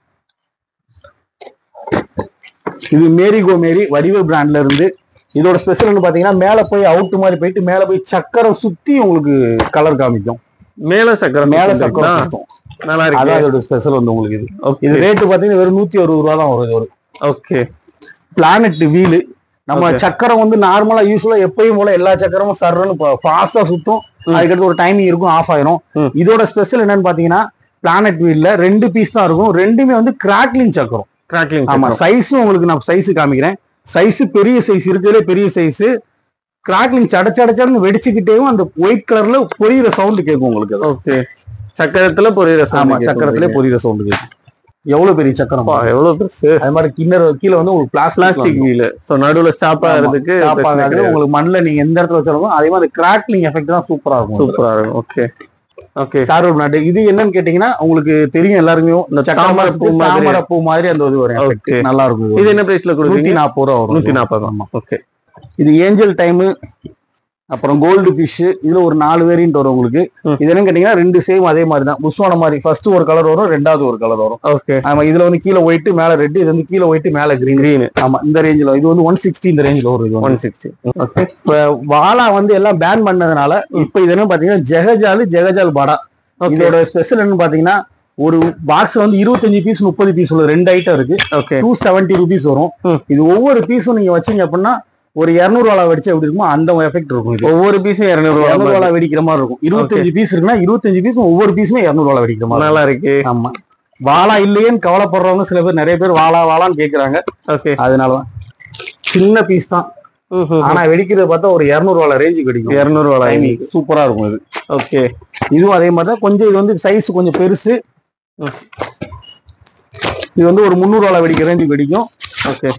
இது மேரிகோ மேரி வடிவ பிராண்ட்ல இருந்து இதோட ஸ்பெஷல் பாத்தீங்கன்னா மேல போய் அவுட் மாதிரி போயிட்டு மேல போய் சக்கரம் சுத்தி உங்களுக்கு கலர் காமிக்கும் மேல சக்கரம் மேல மேல சக்கரம் சக்கரம் சுத்தும். நல்லா அதான் இருக்கு அதோட ஸ்பெஷல் வந்து உங்களுக்கு இது ஓகே இது ரேட்டு பாத்தீங்கன்னா வெறும் நூத்தி அறுபது ரூபா தான் வரும் இது ஒரு ஓகே பிளானட் வீலு நம்ம Okay. சக்கரம் வந்து நார்மலா யூஸ்வலா எப்பயும் போல எல்லா சக்கரமும் சர்றன்னு ஃபாஸ்டா சுத்தும் ம். அதுக்கடுத்து ஒரு டைமிங் இருக்கும் ஆஃப் ஆயிரும் ம். இதோட ஸ்பெஷல் என்னன்னு பாத்தீங்கன்னா பிளானட் வீல்ல ரெண்டு பீஸ் தான் இருக்கும் ரெண்டுமே வந்து கிராக்லிங் சக்கரம் கிராக்லிங் ஆமா சைஸும் உங்களுக்கு நான் சைஸ் காமிக்கிறேன் சைஸ் பெரிய சைஸ் இருக்கிறதுலே பெரிய சைஸ் கிராக்லிங் சடச்சடச்சடன்னு வெடிச்சுக்கிட்டேவும் அந்த ஒயிட் கலர்ல பொரியிற சவுண்ட் கேட்கும் உங்களுக்கு அது. ஓகே சக்கரத்துல பொரியுற ஆமா சக்கரத்திலே பொரியிற சவுண்ட் கேட்கும் எவ்வளவு பெரிய சக்கரம் பாருங்க. எவ்வளவு பெருசு அது மாதிரி கிண்ணர் கீழே வந்து உங்களுக்கு பிளாஸ்டிக் பிளாஸ்டிக் வீல் சோ நடுவுல ஸ்டாப் ஆமா. ஆகிறதுக்கு ஸ்டாப் ஆகாது உங்களுக்கு மண்ணில் நீங்க எந்த இடத்துல வச்சாலும் அதே மாதிரி கிராக்லிங் எஃபெக்ட் தான் சூப்பரா இருக்கும் சூப்பரா இருக்கும் ஓகே ஓகே ஸ்டார் நாட்டு இது என்னன்னு கேட்டீங்கன்னா உங்களுக்கு தெரியும் எல்லாருக்குமே இந்த தாமரை பூ மாதிரி. தாமரை பூ மாதிரி அந்த இது வரும் effect. Okay. நல்லா இருக்கும் இது. இது என்ன பிரைஸ்ல நூத்தி கொடுத்தீங்க நாற்பது ரூபா வரும் நூத்தி நாற்பது ஆமா ஓகே இது ஏஞ்சல் டைம் அப்புறம் கோல்டு ஃபிஷ் இதுல ஒரு நாலு வேரியன்ட் வரும் உங்களுக்கு ம். இது என்னன்னு கேட்டீங்கன்னா ரெண்டு சேம் அதே மாதிரி தான் புஷ்வான மாதிரி ஃபர்ஸ்ட் ஒரு கலர் வரும் ரெண்டாவது ஒரு கலர் வரும் ஓகே ஆமா இதுல வந்து கீழே ஒயிட் மேல ரெட் இது வந்து கீழே ஒயிட் மேல கிரீன் கிரீன் ஆமா இந்த ரேஞ்சில் இது வந்து ஒன் சிக்ஸ்டி இந்த ரேஞ்சில் வரும் இது வந்து. ஒன் சிக்ஸ்டி ஓகே இப்ப வாலா வந்து எல்லாம் பேன் பண்ணதுனால இப்ப இது என்ன பாத்தீங்கன்னா ஜெகஜால் ஜெகஜால் படா Okay. இதோட ஸ்பெஷல் என்னன்னு பாத்தீங்கன்னா ஒரு பாக்ஸ் வந்து இருபத்தஞ்சு பீஸ் முப்பது பீஸ் உள்ள ரெண்டு ஐட்டம் இருக்கு ஓகே டூ செவன்டி ருபீஸ் வரும் ம். இது ஒவ்வொரு பீஸும் நீங்க வச்சீங்க அப்படின்னா ஒரு இருநூறு வாழை வெடிச்சு எப்படி இருக்குமோ அந்த எஃபெக்ட் இருக்கும் இது ஒவ்வொரு பீஸும் இருநூறு இருநூறு ரூபா வாழை வெடிக்கிற மாதிரி இருக்கும் இருபத்தஞ்சு பீஸ் இருக்குன்னா இருபத்தஞ்சு பீஸும் ஒவ்வொரு பீஸுமே இருநூறு வாழை வெடிக்கிற மாதிரி நல்லா இருக்கு இருக்கும். ஆமா வாழா இல்லையேன்னு கவலைப்படுறவங்க சில பேர் நிறைய பேர் வாழா வாழான்னு கேக்குறாங்க ஓகே அதனாலதான் சின்ன பீஸ் தான் ஆனா வெடிக்கிறத பார்த்தா ஒரு இருநூறு வாழை ரேஞ்சுக்கு வெடிக்கும் இருநூறு ரூபா டைமிங் சூப்பரா இருக்கும் இது ஓகே இதுவும் அதே மாதிரி தான் கொஞ்சம் இது வந்து சைஸ் கொஞ்சம் பெருசு ம். இது வந்து ஒரு முந்நூறு வாழை வெடிக்கிற ரேஞ்சுக்கு வெடிக்கும் ஓகே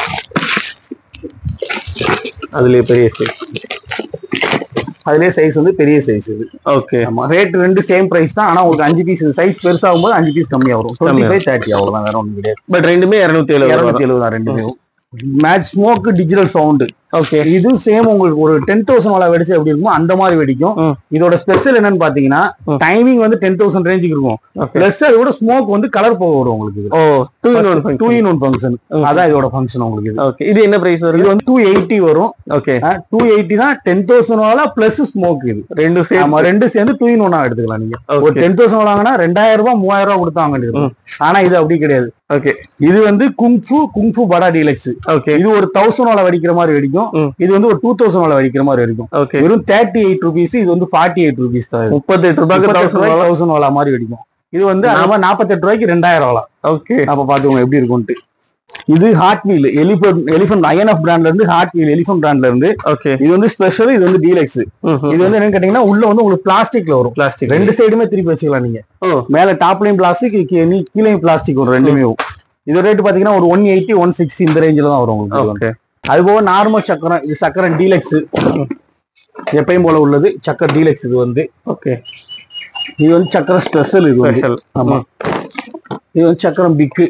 அதுலயே பெரிய சைஸ் அதுலயே சைஸ் வந்து பெரிய சைஸ் இது ஓகே ஆமா ரேட் ரெண்டு சேம் பிரைஸ் தான் ஆனா உங்களுக்கு அஞ்சு பீஸ் சைஸ் பெருசாகும் போது அஞ்சு பீஸ் கம்மியா வரும் டுவெண்ட்டி ஃபைவ் தேர்ட்டி அவ்வளவுதான் வேற ஒன்றும் கிடையாது பட் ரெண்டுமே இருநூத்தி எழுபது ரூபா இருநூத்தி எழுபது தான் ரெண்டுமே match smoke digital sound okay இது சேம் உங்களுக்கு ஒரு டென் தௌசண்ட் வாழை வெடிச்சு எப்படி இருக்குமோ அந்த மாதிரி வெடிக்கும் ம். இதோட ஸ்பெஷல் என்னன்னு பாத்தீங்கன்னா ம். டைமிங் வந்து டென் தௌசண்ட் ரேஞ்சுக்கு இருக்கும் ஓகே பிளஸ் அது கூட ஸ்மோக் வந்து கலர் போக வரும் உங்களுக்கு இது oh two in one two in one function அதான் இதோட ஃபங்க்ஷன் உங்களுக்கு இது ஓகே இது என்ன பிரைஸ் இது வருது வந்து டூ எயிட்டி வரும் ஓகே டூ எயிட்டி தான் ten thousand wala plus smoke இது ரெண்டு ஆமா சேர்த்து ரெண்டு சேர்ந்து டூ இன் ஒன்னா எடுத்துக்கலாம் நீங்க ஒரு ஓகே டென் தௌசண்ட் வாங்கினா ரெண்டாயிரம் ரூபாய் மூவாயிரம் ரூபாய் கொடுத்து வாங்க வேண்டியது இருக்கும். ஆனா இது அப்படி கிடையாது ஓகே இது வந்து குங்ஃபு குங்ஃபு படா டீலக்ஸ் ஓகே இது ஒரு தௌசண்ட் வாழ வெடிக்கிற மாதிரி வெடிக்கும் ம். இது வந்து ஒரு டூ தௌசண்ட் வாழ வெடிக்கிற மாதிரி வெடிக்கும் ஓகே வெறும் தேர்ட்டி எயிட் ருபீஸ் இது வந்து ஃபார்ட்டி எயிட் ருபீஸ் தான் முப்பத்தி எட்டு ரூபாய்க்கு தௌசண்ட் தௌசண்ட் வாழ மாதிரி வெடிக்கும் இது வந்து நம்ம நாற்பத்தெட்டு ரூபாய்க்கு ரெண்டாயிரம் ஆகலாம் ஓகே அப்ப பாத்துக்கோங்க எப்படி இருக்கும்ட்டு இது heart wheel elephant elephant INF பிராண்ட்ல இருந்து ஹார்ட் வீல் எலிஃபென்ட் பிராண்ட்ல இருந்து ஓகே இது வந்து ஸ்பெஷல் இது வந்து டீலக்ஸ் இது வந்து என்னன்னு கேட்டீங்கன்னா உள்ள வந்து உங்களுக்கு பிளாஸ்டிக்ல வரும் பிளாஸ்டிக் ரெண்டு சைடுமே திருப்பி வச்சுக்கலாம் நீங்க ஓ. மேல டாப்லயும் பிளாஸ்டிக் கீழேயும் பிளாஸ்டிக் வரும் ரெண்டுமே வரும் இது ரேட் பாத்தீங்கன்னா ஒரு ஒன் எயிட்டி ஒன் சிக்ஸ்டி இந்த ரேஞ்சில தான் வரும் உங்களுக்கு இது வந்து. ஓகே அது போக நார்மல் சக்கரம் இது சக்கரம் டீலக்ஸ் எப்பயும் போல உள்ளது சக்கர டீலக்ஸ் இது வந்து ஓகே இது வந்து சக்கரம் ஸ்பெஷல் இது வந்து ஸ்பெஷல் ஆமா இது வந்து சக்கரம் பிக்கு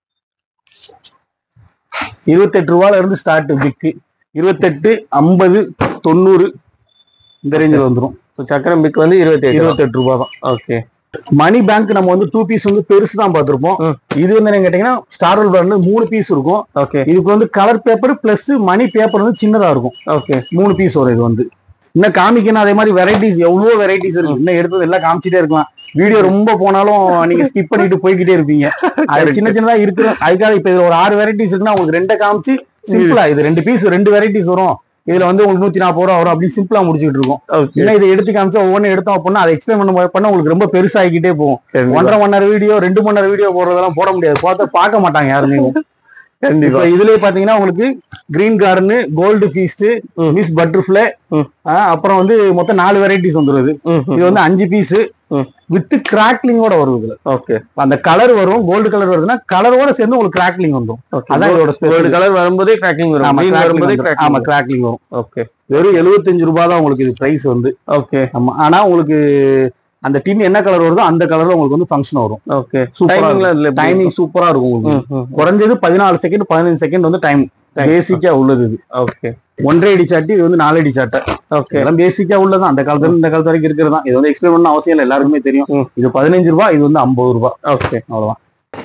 இருபத்தெட்டு ரூபால இருந்து ஸ்டார்ட் பிக்கு இருபத்தெட்டு ஐம்பது தொண்ணூறு இந்த ரேஞ்சில் வந்துரும் சக்கரம் பிக் வந்து இருபத்தி ஏழு இருபத்தெட்டு ரூபா தான் ஓகே மணி பேங்க் நம்ம வந்து டூ பீஸ் வந்து பெருசு தான் பார்த்திருப்போம் ம். இது வந்து என்ன கேட்டீங்கன்னா ஸ்டார்வெல் பிராண்ட்ல மூணு பீஸ் இருக்கும் ஓகே இதுக்கு வந்து colour paper plus money paper வந்து சின்னதா இருக்கும் ஓகே மூணு பீஸ் வரும் இது வந்து இன்னும் காமிக்கணும் அதே மாதிரி வெரைட்டிஸ் எவ்வளவோ வெரைட்டிஸ் இருக்கு இன்னும் எடுத்தது எல்லாம் காமிச்சிட்டே இருக்கலாம் வீடியோ ரொம்ப போனாலும் நீங்க ஸ்கிப் பண்ணிட்டு போய்கிட்டே இருப்பீங்க அது சின்ன சின்னதா இருக்கு அதுக்காக இப்ப இதுல ஒரு ஆறு வெரைட்டிஸ் இருக்குன்னா உங்களுக்கு ரெண்டை காமிச்சு சிம்பிளா இது ரெண்டு பீஸ் ரெண்டு வெரைட்டிஸ் வரும் இதுல வந்து உங்களுக்கு நூத்தி நாற்பது ரூபா வரும் அப்படின்னு சிம்பிளா முடிச்சுட்டு இருக்கோம் ஓகே இன்னும் இதை எடுத்து காமிச்சா ஒவ்வொன்றும் எடுத்தோம் அப்படின்னா அதை எக்ஸ்பிளைன் பண்ண பண்ண உங்களுக்கு ரொம்ப பெருசாகிக்கிட்டே போகும் ஒன்றரை மணி நேரம் வீடியோ ரெண்டு மணி நேரம் வீடியோ போடுறதெல்லாம் போட முடியாது பார்த்தா பார்க்க மாட்டாங்க யாருமே கண்டிப்பா இப்ப இதுலயே பாத்தீங்கன்னா உங்களுக்கு கிரீன் கார்டன் கோல்டு ஃபீஸ்ட் ம். மிஸ் பட்டர்ஃபிளை ம். அப்புறம் வந்து மொத்தம் நாலு வெரைட்டிஸ் வந்துருது இது வந்து அஞ்சு பீஸ் ம். வித் கிராக்லிங்கோட வருது இதுல ஓகே அந்த கலர் வரும் கோல்டு கலர் வருதுன்னா கலரோட சேர்ந்து உங்களுக்கு கிராக்லிங் வந்துரும் அதான் இதோட கோல்டு ஸ்பெஷல் கலர் வரும்போதே கிராக்கிங் வரும் ஆமா green வரும்போதே கிராக்லிங் கிராக்கிங் ஆமா கிராக்லிங் வரும் ஓகே வெறும் 75 ரூபாய் தான் உங்களுக்கு இது பிரைஸ் வந்து ஓகே ஆமா ஆனா உங்களுக்கு அந்த டின் என்ன கலர் வருதோ அந்த கலர்ல உங்களுக்கு வந்து ஃபங்க்ஷன் வரும் ஓகே சூப்பரா டைமிங்ல இதுல டைமிங் சூப்பரா இருக்கும் உங்களுக்கு குறைஞ்சது பதினாலு செகண்ட் பதினஞ்சு செகண்ட் வந்து டைம் பேசிக்கா உள்ளது இது ஓகே ஒன்றரை அடி சாட்டி இது வந்து நாலு அடி சாட்டை ஓகே இதெல்லாம் பேசிக்கா உள்ளதான் அந்த காலத்துல இருந்து இந்த காலத்து வரைக்கும் இருக்கிறது தான் இது வந்து எக்ஸ்பிளைன் பண்ண அவசியம் இல்லை எல்லாருக்குமே தெரியும் ம். இது பதினஞ்சு ரூபாய் இது வந்து ஐம்பது ரூபாய் ஓகே அவ்வளவுதான்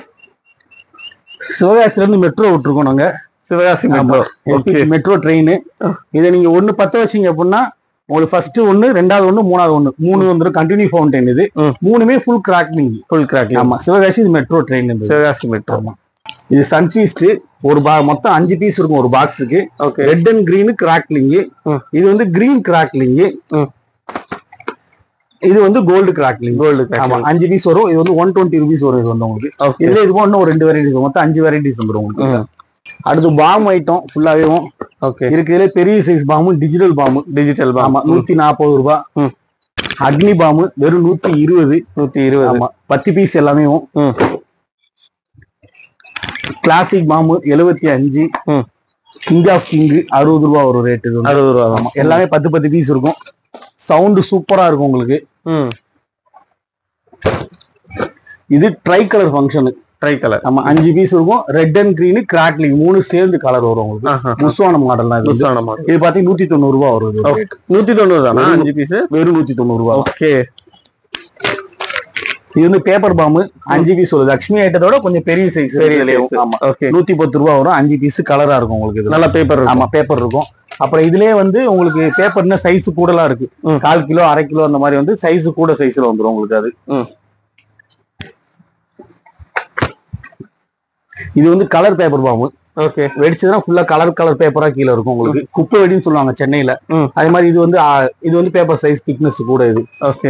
சிவகாசில இருந்து மெட்ரோ விட்டுருக்கோம் நாங்க Sivakasi metro okay metro train இதை நீங்க ஒண்ணு பத்த வச்சீங்க அப்படின்னா உங்களுக்கு ஃபர்ஸ்ட் ஒண்ணு ரெண்டாவது ஒண்ணு மூணாவது ஒண்ணு மூணு வந்துடும் கண்டினியூ ஃபவுண்டைன் இது ம். மூணுமே ஃபுல் கிராக்லிங் ஃபுல் கிராக்கிங் ஆமா சிவகாசி இது மெட்ரோ ட்ரெயின் இது சிவகாசி மெட்ரோ ஆமா இது சன்ஃபீஸ்ட் ஒரு பா மொத்தம் அஞ்சு பீஸ் இருக்கும் ஒரு பாக்ஸுக்கு okay red and green crackling ம். இது வந்து கிரீன் கிராக்லிங் ம். இது வந்து கோல்டு கிராக்லிங் கோல்டு ஆமா அஞ்சு பீஸ் வரும் இது வந்து ஒன் டுவெண்ட்டி ருபீஸ் வரும் இது வந்து உங்களுக்கு ஓகே இதுல இது இன்னும் ஒரு ரெண்டு வெரைட்டிஸ் மொத்தம் அஞ்சு வெரைட்டிஸ் வந்துரும் உங்களுக்கு ம். அடுத்து பாம் ஐட்டம் ஃபுல்லாவே ஓகே இருக்கு இதுல பெரிய சைஸ் பாம்பு டிஜிட்டல் பாம்பு டிஜிட்டல் ஆமா நூத்தி நாற்பது ரூபாய் ம். அக்னி பாம்பு வெறும் நூத்தி இருபது நூத்தி இருபது ஆமா பத்து பீஸ் எல்லாமே ம். கிளாசிக் பாம்பு எழுபத்தி அஞ்சு ம். கிங் ஆஃப் கிங் அறுபது ரூபா ஒரு ரேட் இது வந்து. அறுபது ரூபா தான் எல்லாமே பத்து பத்து பீஸ் இருக்கும் சவுண்டு சூப்பரா இருக்கும் உங்களுக்கு ம் இது tri colour function tri colour ஆமா அஞ்சு பீஸ் இருக்கும் ரெட் அண்ட் கிரீன் கிராட்லிங் மூணு சேர்ந்து கலர் வரும் உங்களுக்கு ஆஹா முசுவான மாடல் தான் இது வந்து. புதுசான மாடல் இது பாத்தீங்கன்னா நூத்தி தொண்ணூறு ரூபா வரும் இது ஓகே நூத்தி தொண்ணூறு தானா வெறும் அஞ்சு பீஸ் வெறும் நூத்தி தொண்ணூறு ரூபா தான். ஓகே இது வந்து பேப்பர் பாம்பு அஞ்சு பீஸ் வருது லட்சுமி ஐட்டத்தோட கொஞ்சம் பெரிய சைஸ் பெரிய பெரிய size. ஆமா ஓகே நூத்தி பத்து ரூபா வரும் அஞ்சு பீஸ் கலரா இருக்கும் உங்களுக்கு இது நல்ல பேப்பர் ஆமா பேப்பர் இருக்கும் அப்புறம் இதுலயே வந்து உங்களுக்கு பேப்பர்னா சைஸ் கூடலாம் இருக்கு ம். கால் கிலோ அரை கிலோ அந்த மாதிரி வந்து சைஸ் கூட சைஸ்ல வந்துரும் உங்களுக்கு அது ம். இது வந்து கலர் பேப்பர் பாம்பு ஓகே வெடிச்சதுன்னா ஃபுல்லா கலர் கலர் பேப்பரா கீழே இருக்கும் உங்களுக்கு குப்பை வெடின்னு சொல்லுவாங்க சென்னையில ம். அதே மாதிரி இது வந்து ஆ, இது வந்து பேப்பர் சைஸ் திக்னஸ் கூட இது ஓகே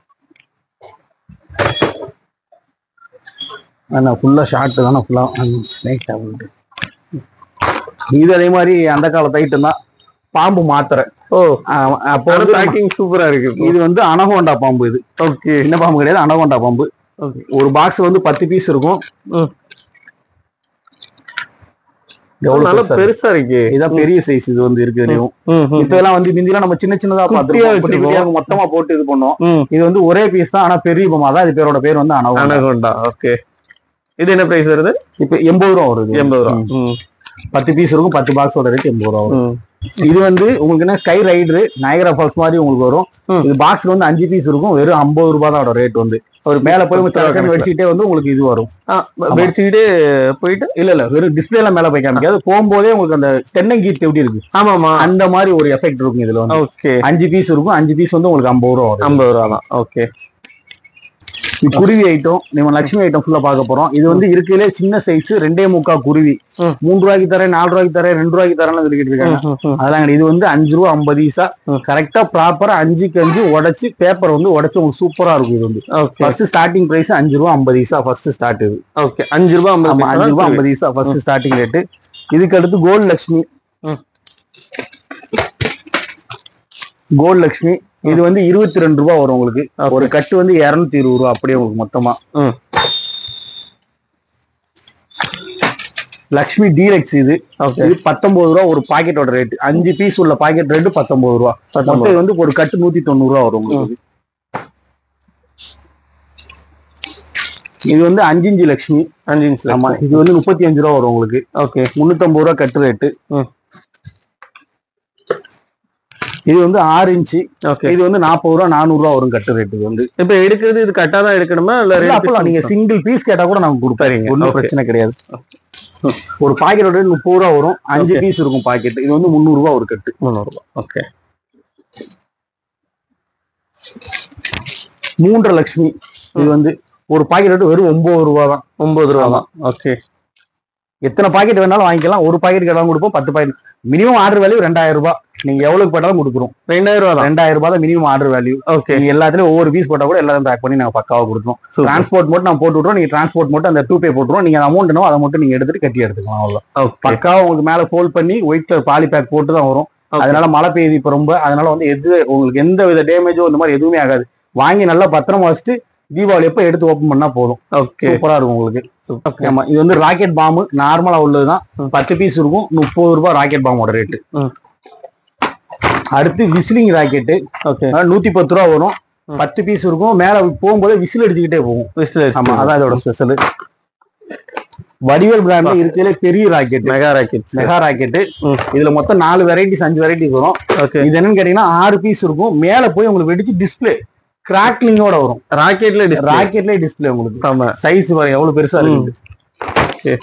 ஆனா ஃபுல்லா ஷார்ட் தானே ஃபுல்லா ஸ்னேக் டேப்லெட் இது அதே மாதிரி அந்த காலத்து ஐட்டம் தான் பாம்பு மாத்திரை ஓ ஆ, அப்போ வந்து நம்ம- பேக்கிங் சூப்பரா இருக்கு இது வந்து அனகோண்டா பாம்பு இது ஓகே சின்ன பாம்பு கிடையாது அனகோண்டா பாம்பு ஓகே ஒரு பாக்ஸ் வந்து பத்து பீஸ் இருக்கும் ம். எவ்வளவு நல்ல பெருசா இருக்கு? பெருசா இருக்கு இதான் பெரிய சைஸ் இது வந்து இருக்கு இதுலயும் ம், ம். இப்ப எல்லாம் வந்து முந்திலாம் நம்ம சின்ன சின்னதா குட்டியா பார்த்துருக்கோம் குட்டி வச்சிருக்கோம். குட்டியா மொத்தமா போட்டு இது பண்ணோம் ம். இது வந்து ஒரே பீஸ் தான் ஆனா பெரிய பாம்பா தான் இது பேரோட பேர் வந்து அனகோண்டா அனகோண்டா ஓகே இது என்ன பிரைஸ் வருது இப்ப எண்பது ரூபா வருது எண்பது ரூபா ம். ம், பத்து பீஸ் இருக்கும் பத்து பாக்ஸோட ரேட் எண்பது ரூபா வரும் ம். இது வந்து உங்களுக்கு என்ன ஸ்கை ரைடரு நயகரா ஃபால்ஸ் மாதிரி உங்களுக்கு வரும் ம். இது பாக்ஸ்ல வந்து அஞ்சு பீஸ் இருக்கும் வெறும் ஐம்பது ரூபாய் தான் ரேட் வந்து ஒரு மேல போய் பத்து ரூபா சரக்கு கணக்குல. வெடிச்சுக்கிட்டே வந்து உங்களுக்கு இது வரும் ஆ, வெடிச்சுக்கிட்டு போயிட்டு இல்ல இல்ல வெறும் டிஸ்பிளேல மேல போய் காமிக்காது போகும்போதே உங்களுக்கு அந்த தென்னங்கீத்து எப்படி இருக்கு ஆமாமா அந்த மாதிரி ஒரு எஃபெக்ட் இருக்கும் இதுல வந்து ஓகே அஞ்சு பீஸ் இருக்கும் அஞ்சு பீஸ் வந்து உங்களுக்கு ஐம்பது ரூபா வரும் ஐம்பது ரூபா தான் ஓகே இது குருவி ஐட்டம் நம்ம லட்சுமி ஐட்டம் ஃபுல்லா பார்க்க போறோம் இது வந்து இருக்கையிலே சின்ன சைஸ் ரெண்டே முக்கா குருவி ம். மூணு ரூபாய்க்கு தரேன் நாலு ரூபாய்க்கு தரேன் ரெண்டு ரூபாய்க்கு தரேன் சொல்லிட்டு இருக்காங்க அதெல்லாம் கிடையாது. இது வந்து அஞ்சு ரூபா ஐம்பது ஈசா ம். கரெக்டா ப்ராப்பரா அஞ்சுக்கு அஞ்சு உடைச்சு பேப்பர் வந்து உடைச்சு உங்களுக்கு சூப்பரா இருக்கும் இது வந்து ஓகே ஃபர்ஸ்ட் ஸ்டார்டிங் பிரைஸ் அஞ்சு ரூபா ஐம்பது ஈசா ஃபர்ஸ்ட் ஸ்டார்ட் இது ஓகே அஞ்சு ரூபாய் ஐம்பது ஆமா பைசா அஞ்சு ரூபா தான் ஐம்பது ஈசா ஃபர்ஸ்ட் ஸ்டார்டிங் ரேட்டு இதுக்கு அடுத்து கோல்டு லக்ஷ்மி ம். கோல்டு லக்ஷ்மி இது வந்து இருபத்தி ரெண்டு ரூபா வரும் உங்களுக்கு Okay. ஒரு கட்டு வந்து இருநூத்தி இருபது ரூபா அப்படியே உங்களுக்கு மொத்தமா ம். லக்ஷ்மி டீலக்ஸ் இது ஓகே இது பத்தொன்பது ரூபா ஒரு பாக்கெட்டோட ரேட் அஞ்சு பீஸ் உள்ள பாக்கெட் ரேட்டு பத்தொன்பது ரூபா மொத்தம் இது வந்து ஒரு கட்டு நூத்தி தொண்ணூறு ரூபா வரும் உங்களுக்கு இது வந்து அஞ்சு இஞ்சு லக்ஷ்மி அஞ்சு இன்ச் ஆமா இது வந்து முப்பத்தி அஞ்சு ரூபா வரும் உங்களுக்கு ஓகே முன்னூத்தம்பது ரூபா கட்டு ரேட்டு ம். இது வந்து ஆறு இன்ச்சு ஓகே இது வந்து நாற்பது ரூபா நானூறு ரூபா வரும் கட்டு ரேட்டு இது வந்து இப்ப எடுக்கிறது இது கட்டா தான் எடுக்கணுமா இல்ல இல்ல, ரெண்டு அப்பலாம் நீங்க சிங்கிள் பீஸ் கேட்டா கூட நாங்க கொடுப்போம் ஒன்றும் okay. பிரச்சனை கிடையாது ஒரு பாக்கெட்டோட முப்பது ரூபா வரும் அஞ்சு Okay. பீஸ் இருக்கும் பாக்கெட் இது வந்து முந்நூறு ரூபா ஒரு கட்டு முந்நூறு ரூபாய் ஓகே மூன்றரை லட்சுமி இது வந்து ஒரு பாக்கெட் வெறும் ஒன்பது ரூபா தான் ஒன்பது ரூபா தான் ஓகே எத்தனை பாக்கெட் வேணாலும் வாங்கிக்கலாம் ஒரு பாக்கெட் கேட்டாலும் கொடுப்போம் பத்து பாக்கெட் மினிமம் ஆர்டர் வேல்யூ ரெண்டாயிரம் ரூபாய் நீங்க எவ்வளவு போட்டாலும் கொடுக்குறோம் ரெண்டாயிரம் ரூபா தான் ரெண்டாயிரம் ரூபாய் தான் மினிமம் ஆர்டர் வேல்யூ ஓகே நீங்க எல்லாத்துலயும் ஒவ்வொரு பீஸ் போட்டா கூட எல்லாரும் பேக் பண்ணி நாங்க பக்காவா கொடுத்துருவோம் சூப்பர் டிரான்ஸ்போர்ட் மட்டும் நான் போட்டு விட்றோம் நீங்க டிரான்ஸ்போர்ட் மட்டும் அந்த டூ பே போட்டுருவோம் நீங்க அமௌண்ட் என்னவோ அதை மட்டும் நீங்க எடுத்துட்டு கட்டி எடுத்துக்கலாம் அவ்வளவு ஓகே பக்காவா உங்களுக்கு மேல ஃபோல்ட் பண்ணி ஒயிட் கலர் பாலி பேக் போட்டு தான் வரும் அதனால மழை பெய்யுது இப்ப ரொம்ப அதனால வந்து எது உங்களுக்கு எந்த வித டேமேஜோ இந்த மாதிரி எதுவுமே ஆகாது வாங்கி நல்லா பத்திரமா வச்சுட்டு தீபாவளி எப்ப எடுத்து ஓபன் பண்ணா போதும் ஓகே சூப்பரா இருக்கும் உங்களுக்கு ஓகே ஆமா இது வந்து ராக்கெட் பாம்பு நார்மலா உள்ளதுதான் ம். பத்து பீஸ் இருக்கும் முப்பது ரூபாய் ராக்கெட் பாம்போட ரேட்டு ம். அடுத்து விசிலிங் ராக்கெட்டு ஓகே நூத்தி பத்து ரூபா வரும் ம். பத்து பீஸ் இருக்கும் மேல போகும்போது விசில் அடிச்சுக்கிட்டே போகும் விசில் ஆமா அதான் இதோட ஸ்பெஷல் வடிவேல் பிராண்ட்ல இருக்கிறதுல பெரிய rocket mega rocket mega rocket ம். இதுல மொத்தம் நாலு வெரைட்டிஸ் அஞ்சு வெரைட்டிஸ் வரும் ஓகே இது என்னன்னு கேட்டீங்கன்னா ஆறு பீஸ் இருக்கும் மேல போய் உங்களுக்கு வெடிச்சு டிஸ்பிளே கிராக்லிங்கோட வரும் ராக்கெட்ல டிஸ்பிளே ராக்கெட்லயே டிஸ்பிளே உங்களுக்கு ஆமா சைஸ் பாருங்க எவ்வளவு பெருசா இருக்கு ஓகே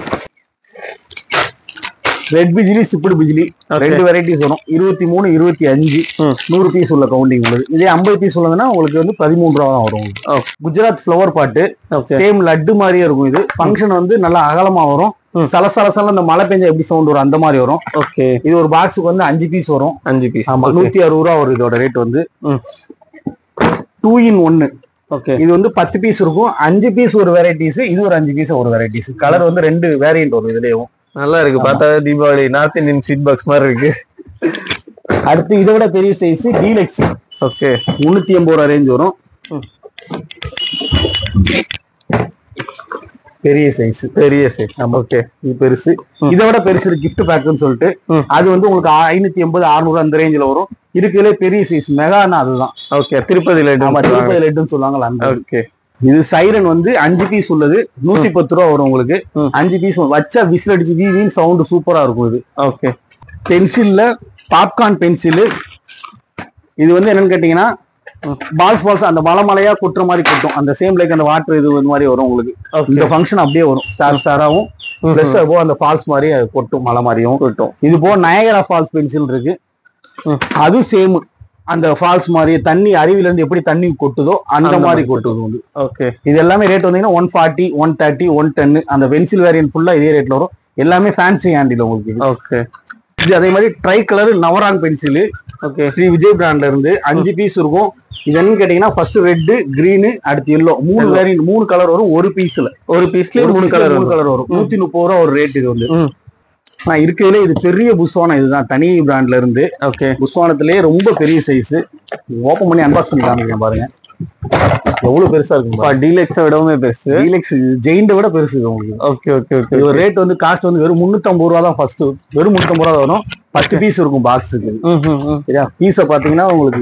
ரெட் பிஜிலி சிப்பிடு பிஜிலி Okay. ரெண்டு வெரைட்டிஸ் வரும் இருபத்தி மூணு இருபத்தி அஞ்சு ம். நூறு பீஸ் உள்ள கவுண்டிங் உள்ளது இதே ஐம்பது பீஸ் உள்ளதுன்னா உங்களுக்கு வந்து பதிமூணு ரூபா தான் வரும் உங்களுக்கு. Oh. Gujarat flower pot okay same laddu மாதிரியே இருக்கும் இது ஃபங்க்ஷன் வந்து நல்லா அகலமா வரும் ம். சல சல சல இந்த மழை பெஞ்சா எப்படி சவுண்ட் வரும் அந்த மாதிரி வரும் ஓகே இது ஒரு பாக்ஸுக்கு வந்து அஞ்சு பீஸ் வரும் அஞ்சு பீஸ் ஆமா நூத்தி அறுபது ரூபா வரும் இதோட ரேட் வந்து ம். டூ இன் ஒன்னு ஓகே இது வந்து பத்து பீஸ் இருக்கும் அஞ்சு பீஸ் ஒரு வெரைட்டிஸ் இது ஒரு அஞ்சு பீஸ் ஒரு வெரைட்டிஸ் கலர் வந்து ரெண்டு வேரியன்ட் வரும் இதுலயும் நல்லா இருக்கு பார்த்தா Deepavali north Indian sweet box மாதிரி இருக்கு அடுத்து இதை விட பெரிய சைஸ் டீலக்ஸ் ஓகே முன்னூத்தி எண்பது ரூபா ரேஞ்ச் வரும் ம். பெரிய சைஸ் பெரிய சைஸ் ஓகே இது பெருசு ம். இதை விட பெருசு கிஃப்ட் பேக்குன்னு சொல்லிட்டு ம். அது வந்து உங்களுக்கு ஐநூத்தி எண்பது அறுநூறு அந்த ரேஞ்சில் வரும் இருக்கிறதுலே பெரிய சைஸ் மெகானா அதுதான் ஓகே திருப்பதி ஆமா லட்டு திருப்பதி லட்டுன்னு சொல்லுவாங்கல்ல அந்த ஓகே இது சைரன் வந்து அஞ்சு பீஸ் உள்ளது நூத்தி பத்து ரூபா வரும் உங்களுக்கு ம். அஞ்சு பீஸ் வச்சா விசில் அடிச்சு வீவின்னு சவுண்ட் சூப்பரா இருக்கும் இது ஓகே பென்சில்ல பாப்கார்ன் பென்சில் இது வந்து என்னன்னு கேட்டீங்கன்னா பால்ஸ் பால்ஸ் அந்த மலை மலையா கொட்டுற மாதிரி கொட்டும் அந்த சேம் லைக் அந்த வாட்டர் இது இந்த மாதிரி வரும் உங்களுக்கு இந்த ஓகே ஃபங்க்ஷன் அப்படியே வரும் ஸ்டார் ஸ்டாராவும் பிளஸ் அது போக அந்த ஃபால்ஸ் மாதிரி அது கொட்டும் மலை மாதிரியும் கூட்டம் இது போக நயகரா ஃபால்ஸ் பென்சில் இருக்கு ம். அதுவும் சேம் அந்த ஃபால்ஸ் மாதிரி தண்ணி அருவில இருந்து எப்படி தண்ணி கொட்டுதோ அந்த அந்த மாதிரி மாதிரி கொட்டுது வந்து ஓகே இது எல்லாமே ரேட் வந்தீங்கன்னா one forty one thirty one ten அந்த பென்சில் வேரியன்ட் ஃபுல்லா இதே ரேட்ல வரும் எல்லாமே ஃபேன்சி ஹேண்டில் உங்களுக்கு இது. ஓகே இது அதே மாதிரி tri colour Navrang pencil okay Sri Vijay பிராண்ட்ல இருந்து அஞ்சு பீஸ் இருக்கும் இது என்னன்னு கேட்டீங்கன்னா ஃபர்ஸ்ட் ரெட் கிரீன் அடுத்து எல்லோ மூணு Yellow. வேரியன்ட் மூணு கலர் வரும் ஒரு பீஸ்ல ஒரு பீஸ்லயே மூணு கலர் மூணு கலர் வரும் ம். நூத்தி முப்பது ரூபா ஒரு ரேட் இது வந்து ம். நான் இருக்கிறதுல இது பெரிய புஸ்வானம் இதுதான் தனி பிராண்ட்ல இருந்து ஓகே புஸ்வானத்திலேயே ரொம்ப பெரிய சைஸ் ஓபன் பண்ணி அன்பாக்ஸ் பண்ணி காமிக்கிறேன் பாருங்க எவ்வளவு பெருசா இருக்கும் டீலக்ஸை விடவுமே பெருசு டீலக்ஸ் ஜெயிண்ட விட பெருசு இது உங்களுக்கு ஓகே ஓகே ஓகே இது ஒரு ரேட் வந்து காஸ்ட் வந்து வெறும் முன்னூத்தம்பது ரூபா தான் ஃபர்ஸ்ட் வெறும் முன்னூத்தம்பது ரூபா தான் வரும் பத்து பீஸ் இருக்கும் பாக்ஸுக்கு ம் ம் ம் சரியா பீஸை பாத்தீங்கன்னா உங்களுக்கு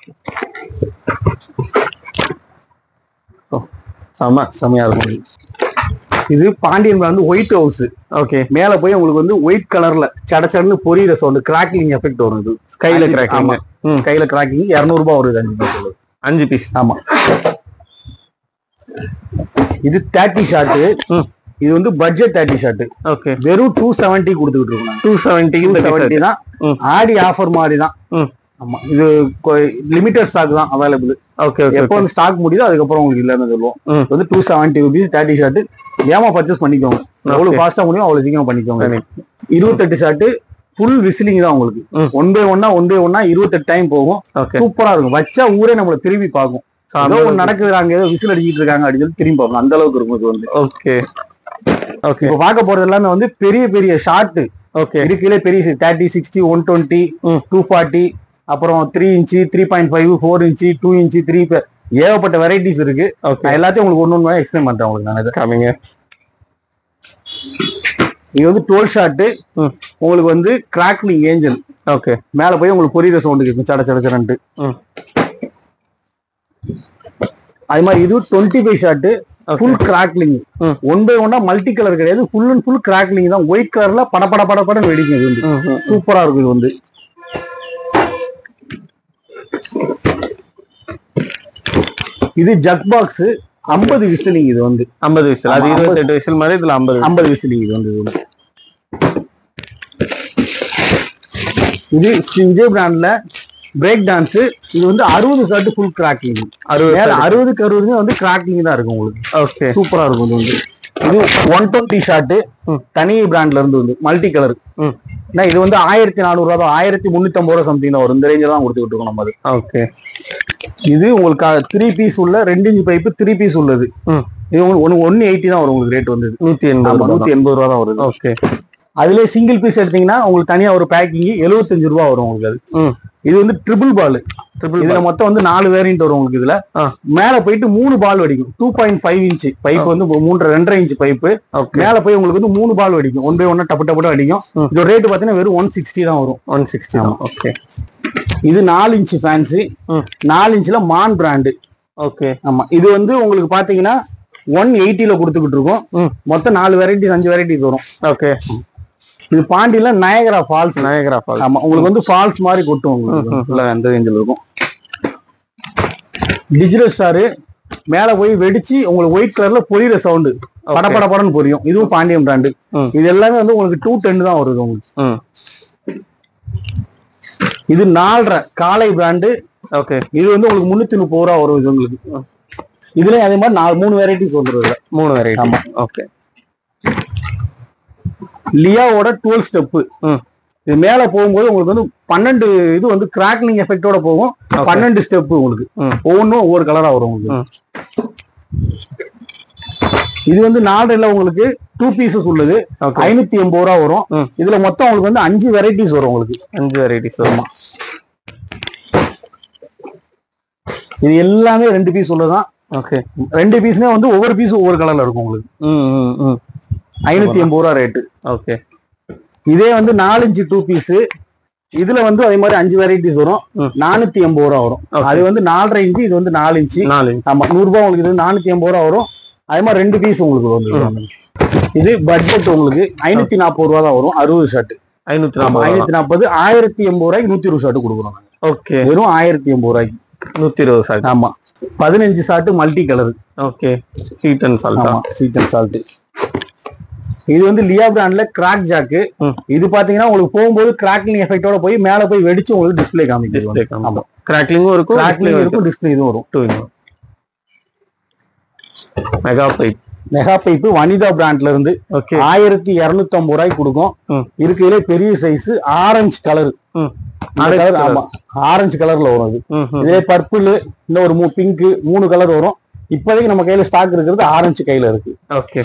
செம செமையா இருக்கும் இது. இது பாண்டியன் வந்து ஒயிட் ஹவுஸ் ஓகே மேல போய் உங்களுக்கு வந்து ஒயிட் கலர்ல சட சடன்னு பொரியிற சவுண்ட் கிராக்கிங் எஃபெக்ட் வரும் இது கையில அஞ்சு- cracking. ஆமா. ம். கையில கிராக்கிங் இருநூறு ரூபாய் வருது அஞ்சு பீஸ் உள்ளது. அஞ்சு பீஸ் ஆமா இது தேர்ட்டி ஷாட்டு ம். இது வந்து பட்ஜெட் தேர்ட்டி ஷாட்டு ஓகே வெறும் டூ செவன்ட்டி கொடுத்துக்கிட்டு இருக்கோம் டூ செவன்ட்டி டூ செவன்ட்டி தான் ம். ஆடி ஆஃபர் மாதிரி தான் ம். ஆமா இது லிமிடெட் ஸ்டாக் தான் அவைலபிள் ஓகே ஓகே எப்போ வந்து ஸ்டாக் முடியுதோ அதுக்கப்புறம் உங்களுக்கு இல்லைன்னு சொல்லுவோம் ம். இது வந்து two seventy rupees thirty shot ஏமா பர்ச்சேஸ் பண்ணிக்கோங்க எவ்வளவு ஃபாஸ்டா முடியும் அவ்வளவு சீக்கிரம் பண்ணிக்கோங்க சரி. இருபத்தெட்டு ஷர்ட் ஃபுல் விசிலிங் தான் உங்களுக்கு ம். ஒன் பை ஒன்னா ஒன் பை ஒன்னா இருபத்தெட்டு டைம் போகும் ஓகே சூப்பரா இருக்கும் வச்சா ஊரே நம்மள திரும்பி பார்க்கும் ஏதோ ஒண்ணு நடக்குது அங்க ஏதோ விசில் அடிச்சிட்டு இருக்காங்க அப்படின்னு சொல்லி திரும்பி பார்க்கணும் அந்த அளவுக்கு இருக்கும் இது வந்து ஓகே ஓகே இப்ப பார்க்க போறது எல்லாமே வந்து பெரிய பெரிய ஷார்ட் ஓகே இருக்குல்ல பெரிய தேர்ட்டி சிக்ஸ்டி ஒன் டுவெண்ட்டி ம். டூ ஃபார்ட்டி அப்புறம் three inch three point five four inch two inch three ஏகப்பட்ட வெரைட்டிஸ் இருக்கு ஓகே நான் எல்லாத்தையும் உங்களுக்கு ஒன்று ஒன்று எக்ஸ்பிளைன் பண்றேன் உங்களுக்கு நான் இதை. காமிங்க இது வந்து டோல் ஷாட்டு ம். உங்களுக்கு வந்து கிராக்லிங் ஏஞ்சல் ஓகே மேல போய் உங்களுக்கு பொரியிற சவுண்டு கேட்கும் சட சட சடன்ட்டு ம். அது மாதிரி இது twenty five shot okay full crackling ம். ஒன் பை ஒன்னா மல்டி கலர் கிடையாது ஃபுல் அண்ட் ஃபுல் கிராக்லிங் தான் ஒயிட் கலர்ல பட பட பட படன்னு வெடிக்கும் இது வந்து சூப்பரா இருக்கும் இது வந்து இது ஜக் பாக்ஸ் ஐம்பது விசிலிங் இது வந்து ஐம்பது விசில் அது ஆமா, இருபத்தெட்டு விசில் மாதிரி இதுல ஐம்பது ஐம்பது விசிலிங் இது வந்து இது வந்து. இது சிஞ்சே பிராண்ட்ல பிரேக் டான்ஸ் இது வந்து அறுபது ஷர்ட் ஃபுல் கிராக்கிங் அறுபது மேல அறுபதுக்கு அறுபதுமே வந்து கிராக்கிங் தான் இருக்கும் உங்களுக்கு ஓகே சூப்பரா இருக்கும் இது வந்து இது ஒன் டுவெண்ட்டி ஷார்ட் ம். தனி பிராண்ட்ல இருந்து வந்து மல்டி கலர் ம். இது வந்து ஆயிரத்தி நானூறு ரூபா தான் ஆயிரத்தி முன்னூத்தி ஐம்பது ரூபா சம்திங் தான் வரும் இந்த ரேஞ்சில் தான் கொடுத்துக்கிட்டு இருக்கோம் நம்ம அது ஓகே இது உங்களுக்கு த்ரீ பீஸ் உள்ள ரெண்டு இன்ச் பைப்பு த்ரீ பீஸ் உள்ளது ம். இது உங்களுக்கு ஒன்னு ஒன்னு எயிட்டி தான் வரும் உங்களுக்கு ரேட் வந்து நூத்தி எண்பது ரூபாய் நூத்தி எண்பது ரூபா தான் வருது ஓகே அதுல சிங்கிள் பீஸ் எடுத்தீங்கன்னா உங்களுக்கு தனியா ஒரு பேக்கிங் எழுபத்தஞ்சு ரூபா வரும் உங்களுக்கு அது ம். இது வந்து ட்ரிபிள் பால் ட்ரிபிள் இதுல மொத்தம் வந்து நாலு வேரியன்ட் வரும் உங்களுக்கு இதுல ஆ. மேல போயிட்டு மூணு பால் வெடிக்கும் two point five inch pipe வந்து மூன்றரை ரெண்டரை இன்ச் பைப்பு ஓகே மேல போய் உங்களுக்கு வந்து மூணு பால் வெடிக்கும் ஒன் பை ஒன்னா டப்பு டப்பு அடிக்கும் ம். இதோட ரேட் பாத்தீங்கன்னா வெறும் ஒன் சிக்ஸ்டி தான் வரும் ஒன் சிக்ஸ்டி தான் ஓகே இது நாலு இன்ச் ஃபேன்சி ம். நாலு இன்ச்ல மான் பிராண்டு ஓகே ஆமா இது வந்து உங்களுக்கு பாத்தீங்கன்னா ஒன் எயிட்டில கொடுத்துக்கிட்டு இருக்கோம் ம். மொத்தம் நாலு வெரைட்டிஸ் அஞ்சு வெரைட்டிஸ் வரும் ஓகே இது பாண்டியில நயகரா ஃபால்ஸ் நாயகரா ஃபால்ஸ் ஆமா உங்களுக்கு வந்து ஃபால்ஸ் மாதிரி கொட்டும் ம், ம். உங்களுக்கு ஃபுல்லா அந்த ரேஞ்சில் இருக்கும் டிஜிட்டல் ஸ்டாரு மேல போய் வெடிச்சு உங்களுக்கு ஒயிட் கலர்ல பொரியிற சவுண்டு பட பட படன்னு பொரியும் இதுவும் பாண்டியன் பிராண்டு ம். இது எல்லாமே வந்து உங்களுக்கு டூ டென் தான் வருது உங்களுக்கு ம் இது நாலரை காலை பிராண்டு ஓகே இது வந்து உங்களுக்கு முன்னூத்தி முப்பது ரூபா வரும் இது உங்களுக்கு இதுலயும் அதே மாதிரி நாலு மூணு வெரைட்டிஸ் வந்துருது மூணு வெரைட்டி ஆமா. ஓகே லியாவோட டுவெல் ஸ்டெப்பு ம். இது மேல போகும்போது உங்களுக்கு வந்து பன்னெண்டு இது வந்து கிராக்லிங் எஃபெக்டோட போகும் Okay. பன்னெண்டு ஸ்டெப் உங்களுக்கு ம். ஒவ்வொன்றும் ஒவ்வொரு கலரா வரும் உங்களுக்கு ம். இது வந்து நாலுல உங்களுக்கு டூ பீசஸ் உள்ளது ஓகே ஐநூத்தி எண்பது ரூபா வரும் ம். இதுல மொத்தம் உங்களுக்கு வந்து அஞ்சு வெரைட்டிஸ் வரும் உங்களுக்கு அஞ்சு வெரைட்டிஸ் வருமா இது எல்லாமே ரெண்டு பீஸ் உள்ளதுதான் ஓகே ரெண்டு பீஸுமே வந்து ஒவ்வொரு பீஸும் ஒவ்வொரு கலர்ல இருக்கும் உங்களுக்கு ம் ம் ம் ஐநூத்தி எண்பது ரூபா ரேட்டு ஓகே இதே வந்து நாலு இன்ச்சு டூ பீஸ் இதுல வந்து அதே மாதிரி அஞ்சு வெரைட்டிஸ் வரும் ம். நானூத்தி எண்பது ரூபா வரும் Okay. அது வந்து நாலரை இன்ச்சு இது வந்து நாலு இன்ச்சு நாலு ஆமா நூறு ரூபாய் உங்களுக்கு இது நானூத்தி எண்பது ரூபா வரும் அதே மாதிரி ரெண்டு பீஸ் உங்களுக்கு வந்து இது பட்ஜெட் உங்களுக்கு ஐநூத்தி நாற்பது ரூபா தான் வரும் அறுபது ஷர்ட் ஐநூத்தி ஆமா நாற்பது ஐநூத்தி நாற்பது ஆயிரத்தி எண்பது ரூபாய்க்கு நூத்தி இருபது ஷர்ட் கொடுக்குறோம் நாங்க. ஓகே வெறும் ஆயிரத்தி எண்பது ரூபாய்க்கு நூத்தி இருபது சால்ட் ஆமா பதினஞ்சு shot multi colour okay sweet and சால்ட்டா ஆமா ஸ்வீட் அண்ட் சால்ட் இது வந்து லியா பிராண்ட்ல கிராக் ஜாக்கு ம். இது பாத்தீங்கன்னா உங்களுக்கு போகும்போது கிராக்லிங் எஃபெக்டோட போய் மேல போய் வெடிச்சு உங்களுக்கு டிஸ்ப்ளே டிஸ்பிளே காமிக்கும் ஆமா கிராக்லிங்கும் இருக்கும் கிராக்லிங் இருக்கும் டிஸ்ப்ளே இதுவும் வரும் two mega pipe mega pipe Vanitha பிராண்ட்ல இருந்து ஓகே ஆயிரத்தி இருநூத்தி ஐம்பது ரூபாய்க்கு கொடுக்கும் ம். இருக்கிறதுலே பெரிய சைஸ் ஆரஞ்சு கலர் ம். Colour colour. ஆமா ஆரஞ்சு கலர்ல வரும் இது ம் ம் இதே பர்பிள் இன்னும் ஒரு மூ பிங்க் மூணு கலர் வரும் இப்போதைக்கு நம்ம கையில ஸ்டாக் இருக்கிறது ஆரஞ்சு கையில இருக்கு ஓகே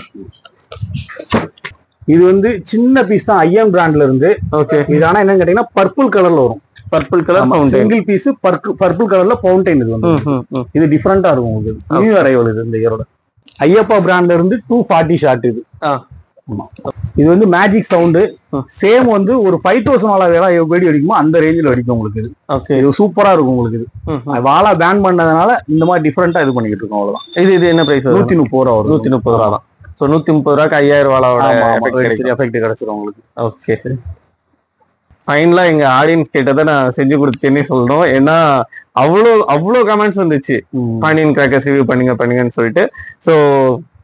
இது வந்து சின்ன பீஸ் தான் ஐஎம் பிராண்ட்ல இருந்து ஓகே இது ஆனா என்னன்னு கேட்டீங்கன்னா பர்பிள் கலர்ல வரும் purple colour fountain single piece purple கலர்ல ஃபவுண்டைன் இது வந்து ம் ம் ம் இது டிஃப்ரெண்டா இருக்கும் உங்களுக்கு நியூ அரைவல் இது இந்த இயரோட ஐயப்பா பிராண்ட்ல இருந்து டூ ஃபார்ட்டி ஷார்ட் இது ஆ. ஆமா. இது வந்து மேஜிக் சவுண்டு ம். சேம் வந்து ஒரு ஃபைவ் தௌசண்ட் வாழா வேலை வெடி அடிக்குமோ அந்த ரேஞ்சில் அடிக்கும் உங்களுக்கு இது ஓகே இது சூப்பரா இருக்கும் உங்களுக்கு இது ம் ம். வாழா பேன் பண்ணதுனால இந்த மாதிரி டிஃப்ரெண்டா இது பண்ணிக்கிட்டு இருக்கோம் அவ்வளவுதான் இது இது என்ன பிரைஸ் நூத்தி முப்பது ரூபா வரும் நூத்தி முப்பது ரூபா தான் ஸோ நூத்தி முப்பது ரூபாய்க்கு ஐயாயிரம் ரூபாயோட எஃபெக்ட் கிடைச்சிரும் உங்களுக்கு ஓகே சரி ஃபைனலா எங்க ஆடியன்ஸ் கேட்டதை நான் செஞ்சு கொடுத்தேன்னே சொல்லணும் ஏன்னா அவ்வளோ அவ்வளோ கமெண்ட்ஸ் வந்துச்சு பாண்டியன் கிராக்கர்ஸ் ரிவ்யூ பண்ணுங்க பண்ணுங்கன்னு சொல்லிட்டு ஸோ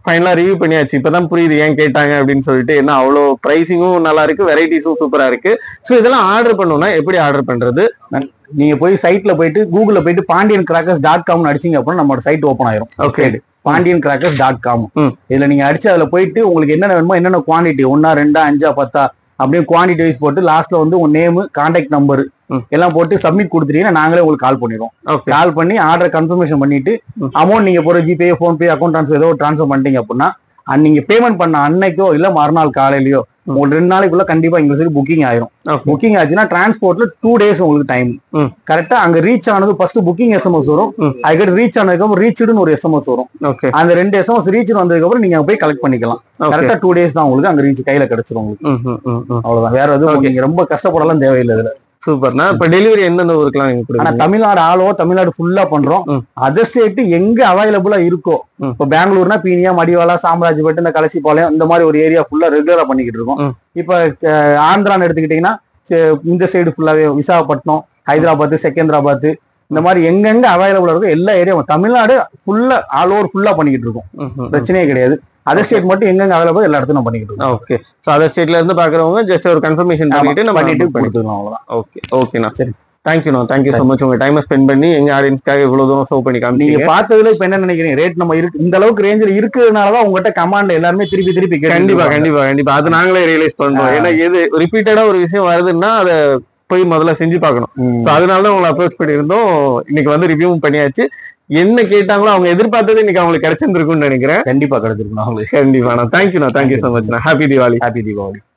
ஃபைனலா ரிவ்யூ பண்ணியாச்சு இப்பதான் புரியுது ஏன் கேட்டாங்க அப்படின்னு சொல்லிட்டு என்ன அவ்வளோ பிரைசிங்கும் நல்லா இருக்கு வெரைட்டிஸும் சூப்பரா இருக்கு ஸோ இதெல்லாம் ஆர்டர் பண்ணணும்னா எப்படி ஆர்டர் பண்றது நீங்க போய் சைட்ல போயிட்டு கூகுள்ல போயிட்டு பாண்டியன் கிராக்கர்ஸ் டாட் காம்னு அடிச்சீங்க அப்படின்னா நம்மளோட சைட் ஓப்பன் ஆயிரும் okay Pandian crackers dot com ம். இதுல நீங்க அடிச்சு அதுல போயிட்டு உங்களுக்கு என்னென்ன வேணுமோ என்னென்ன குவாண்டிட்டி ஒன்னா ரெண்டா அஞ்சா பத்தா அப்படியே குவாண்டிட்டி வைஸ் போட்டு லாஸ்ட்ல வந்து உங்க நேம் கான்டாக்ட் நம்பர் ம். எல்லாம் போட்டு சப்மிட் கொடுத்துட்டீங்கன்னா நாங்களே உங்களுக்கு கால் பண்ணிடுவோம் ஓகே கால் பண்ணி ஆர்டர் கன்ஃபர்மேஷன் பண்ணிட்டு ம். அமௌண்ட் நீங்க போற ஜிபே ஃபோன்பே அக்கௌண்ட் ட்ரான்ஸ்ஃபர் ஏதோ ட்ரான்ஸ்ஃபர் பண்ணிட்டீங்க அப்படின்னா அன்னைக்கு நீங்க பேமெண்ட் பண்ண அன்னைக்கோ இல்ல மறுநாள் காலையிலயோ ம். உங்களுக்கு ரெண்டு நாளைக்குள்ள கண்டிப்பா இங்க சரி புக்கிங் ஆயிரும் ஓகே புக்கிங் ஆச்சுன்னா டிரான்ஸ்போர்ட்ல டூ டேஸ் உங்களுக்கு டைம் ம். கரெக்டா அங்க ரீச் ஆனது ஃபர்ஸ்ட் புக்கிங் எஸ்எம்எஸ் வரும் ம். அதுக்கடுத்து ரீச் ஆனதுக்கு ரீச்டுன்னு ஒரு எஸ்எம்எஸ் வரும் ஓகே அந்த ரெண்டு எஸ்எம்எஸ் ரீச் வந்ததுக்கு அப்புறம் நீங்க அங்க போய் கலெக்ட் பண்ணிக்கலாம் ஓகே கரெக்டா டூ டேஸ் தான் உங்களுக்கு அங்க ரீச் கையில கிடைச்சிரும் உங்களுக்கு ம் ம் ம் ம் அவ்வளவுதான் வேற எதுவும் நீங்க ரொம்ப கஷ்டப்படலாம் தேவையில்லை இதுல சூப்பர்ண்ணா இப்ப டெலிவரி எந்தெந்த ஊருக்குலாம் நீங்க ஆனா கொடுக்குறீங்க தமிழ்நாடு ஆல் ஓவர் தமிழ்நாடு ஃபுல்லா பண்றோம் ம். அதர் ஸ்டேட் எங்க அவைலபிளா இருக்கோ ம். இப்போ பெங்களூர்னா பீனியா மடிவாலா சாம்ராஜ்பேட்டு இந்த கலசிபாளையம் இந்த மாதிரி ஒரு ஏரியா ஃபுல்லா ரெகுலரா பண்ணிக்கிட்டு இருக்கோம் ம். இப்ப அஹ், ஆந்திரான்னு எடுத்துக்கிட்டீங்கன்னா சே- இந்த சைடு ஃபுல்லாவே விசாகப்பட்டினம் ஹைதராபாத் செகந்திராபாத் இந்த மாதிரி எங்கெங்க அவைலபிளா இருக்கோ எல்லா ஏரியாவும் தமிழ்நாடு ஃபுல்லா ஆல் ஓவர் ஃபுல்லா பண்ணிக்கிட்டு இருக்கோம் ம், ம், ம். பிரச்சனையே கிடையாது அதர் ஸ்டேட் மட்டும் எங்கெங்க அவைலபிள் எல்லா இடத்துலும் பண்ணிக்கிட்டு இருக்கோம் ஓகே சோ அதர் ஸ்டேட்ல இருந்து பாக்குறவங்க ஜஸ்ட் ஒரு கன்ஃபர்மேஷன் பண்ணிட்டு நம்ம பண்ணிட்டு பண்ணிட்டு கொடுத்துக்கலாம் அவ்வளவுதான் ஓகே ஓகேண்ணா சரி. தேங்க்யூண்ணா தேங்க்யூ ஸோ மச் உங்க டைமை ஸ்பெண்ட் பண்ணி எங்க ஆடியன்ஸ்க்காக இவ்வளவு தூரம் ஷோ பண்ணி நீங்க காமிச்சீங்க பார்த்ததுல இப்ப என்ன நினைக்கிறீங்க ரேட் நம்ம இருக்கு இந்த அளவுக்கு ரேஞ்சில் இருக்கிறதுனாலதான் உங்ககிட்ட கமாண்ட்ல எல்லாருமே திருப்பி திருப்பி கேட்டுட்டு கண்டிப்பா இருப்பாங்க. கண்டிப்பா கண்டிப்பா அது நாங்களே ரியலைஸ் பண்றோம் ஆ. ஏன்னா எது ரிப்பீட்டடா ஒரு விஷயம் வருதுன்னா அதை போய் முதல்ல செஞ்சு பார்க்கணும் ம். ஸோ அதனால தான் உங்களை அப்ரோச் பண்ணியிருந்தோம் இன்னைக்கு வந்து ரிவ்யூவும் பண்ணியாச்சு என்ன கேட்டாங்களோ அவங்க எதிர்பார்த்தது இன்னைக்கு அவங்களுக்கு கிடைச்சிருந்துருக்கும்னு நினைக்கிறேன் கண்டிப்பா கிடைச்சிருக்கணும் அவங்களுக்கு கண்டிப்பா நான் தேங்க்யூண்ணா thank you so much happy Deepavali happy Deepavali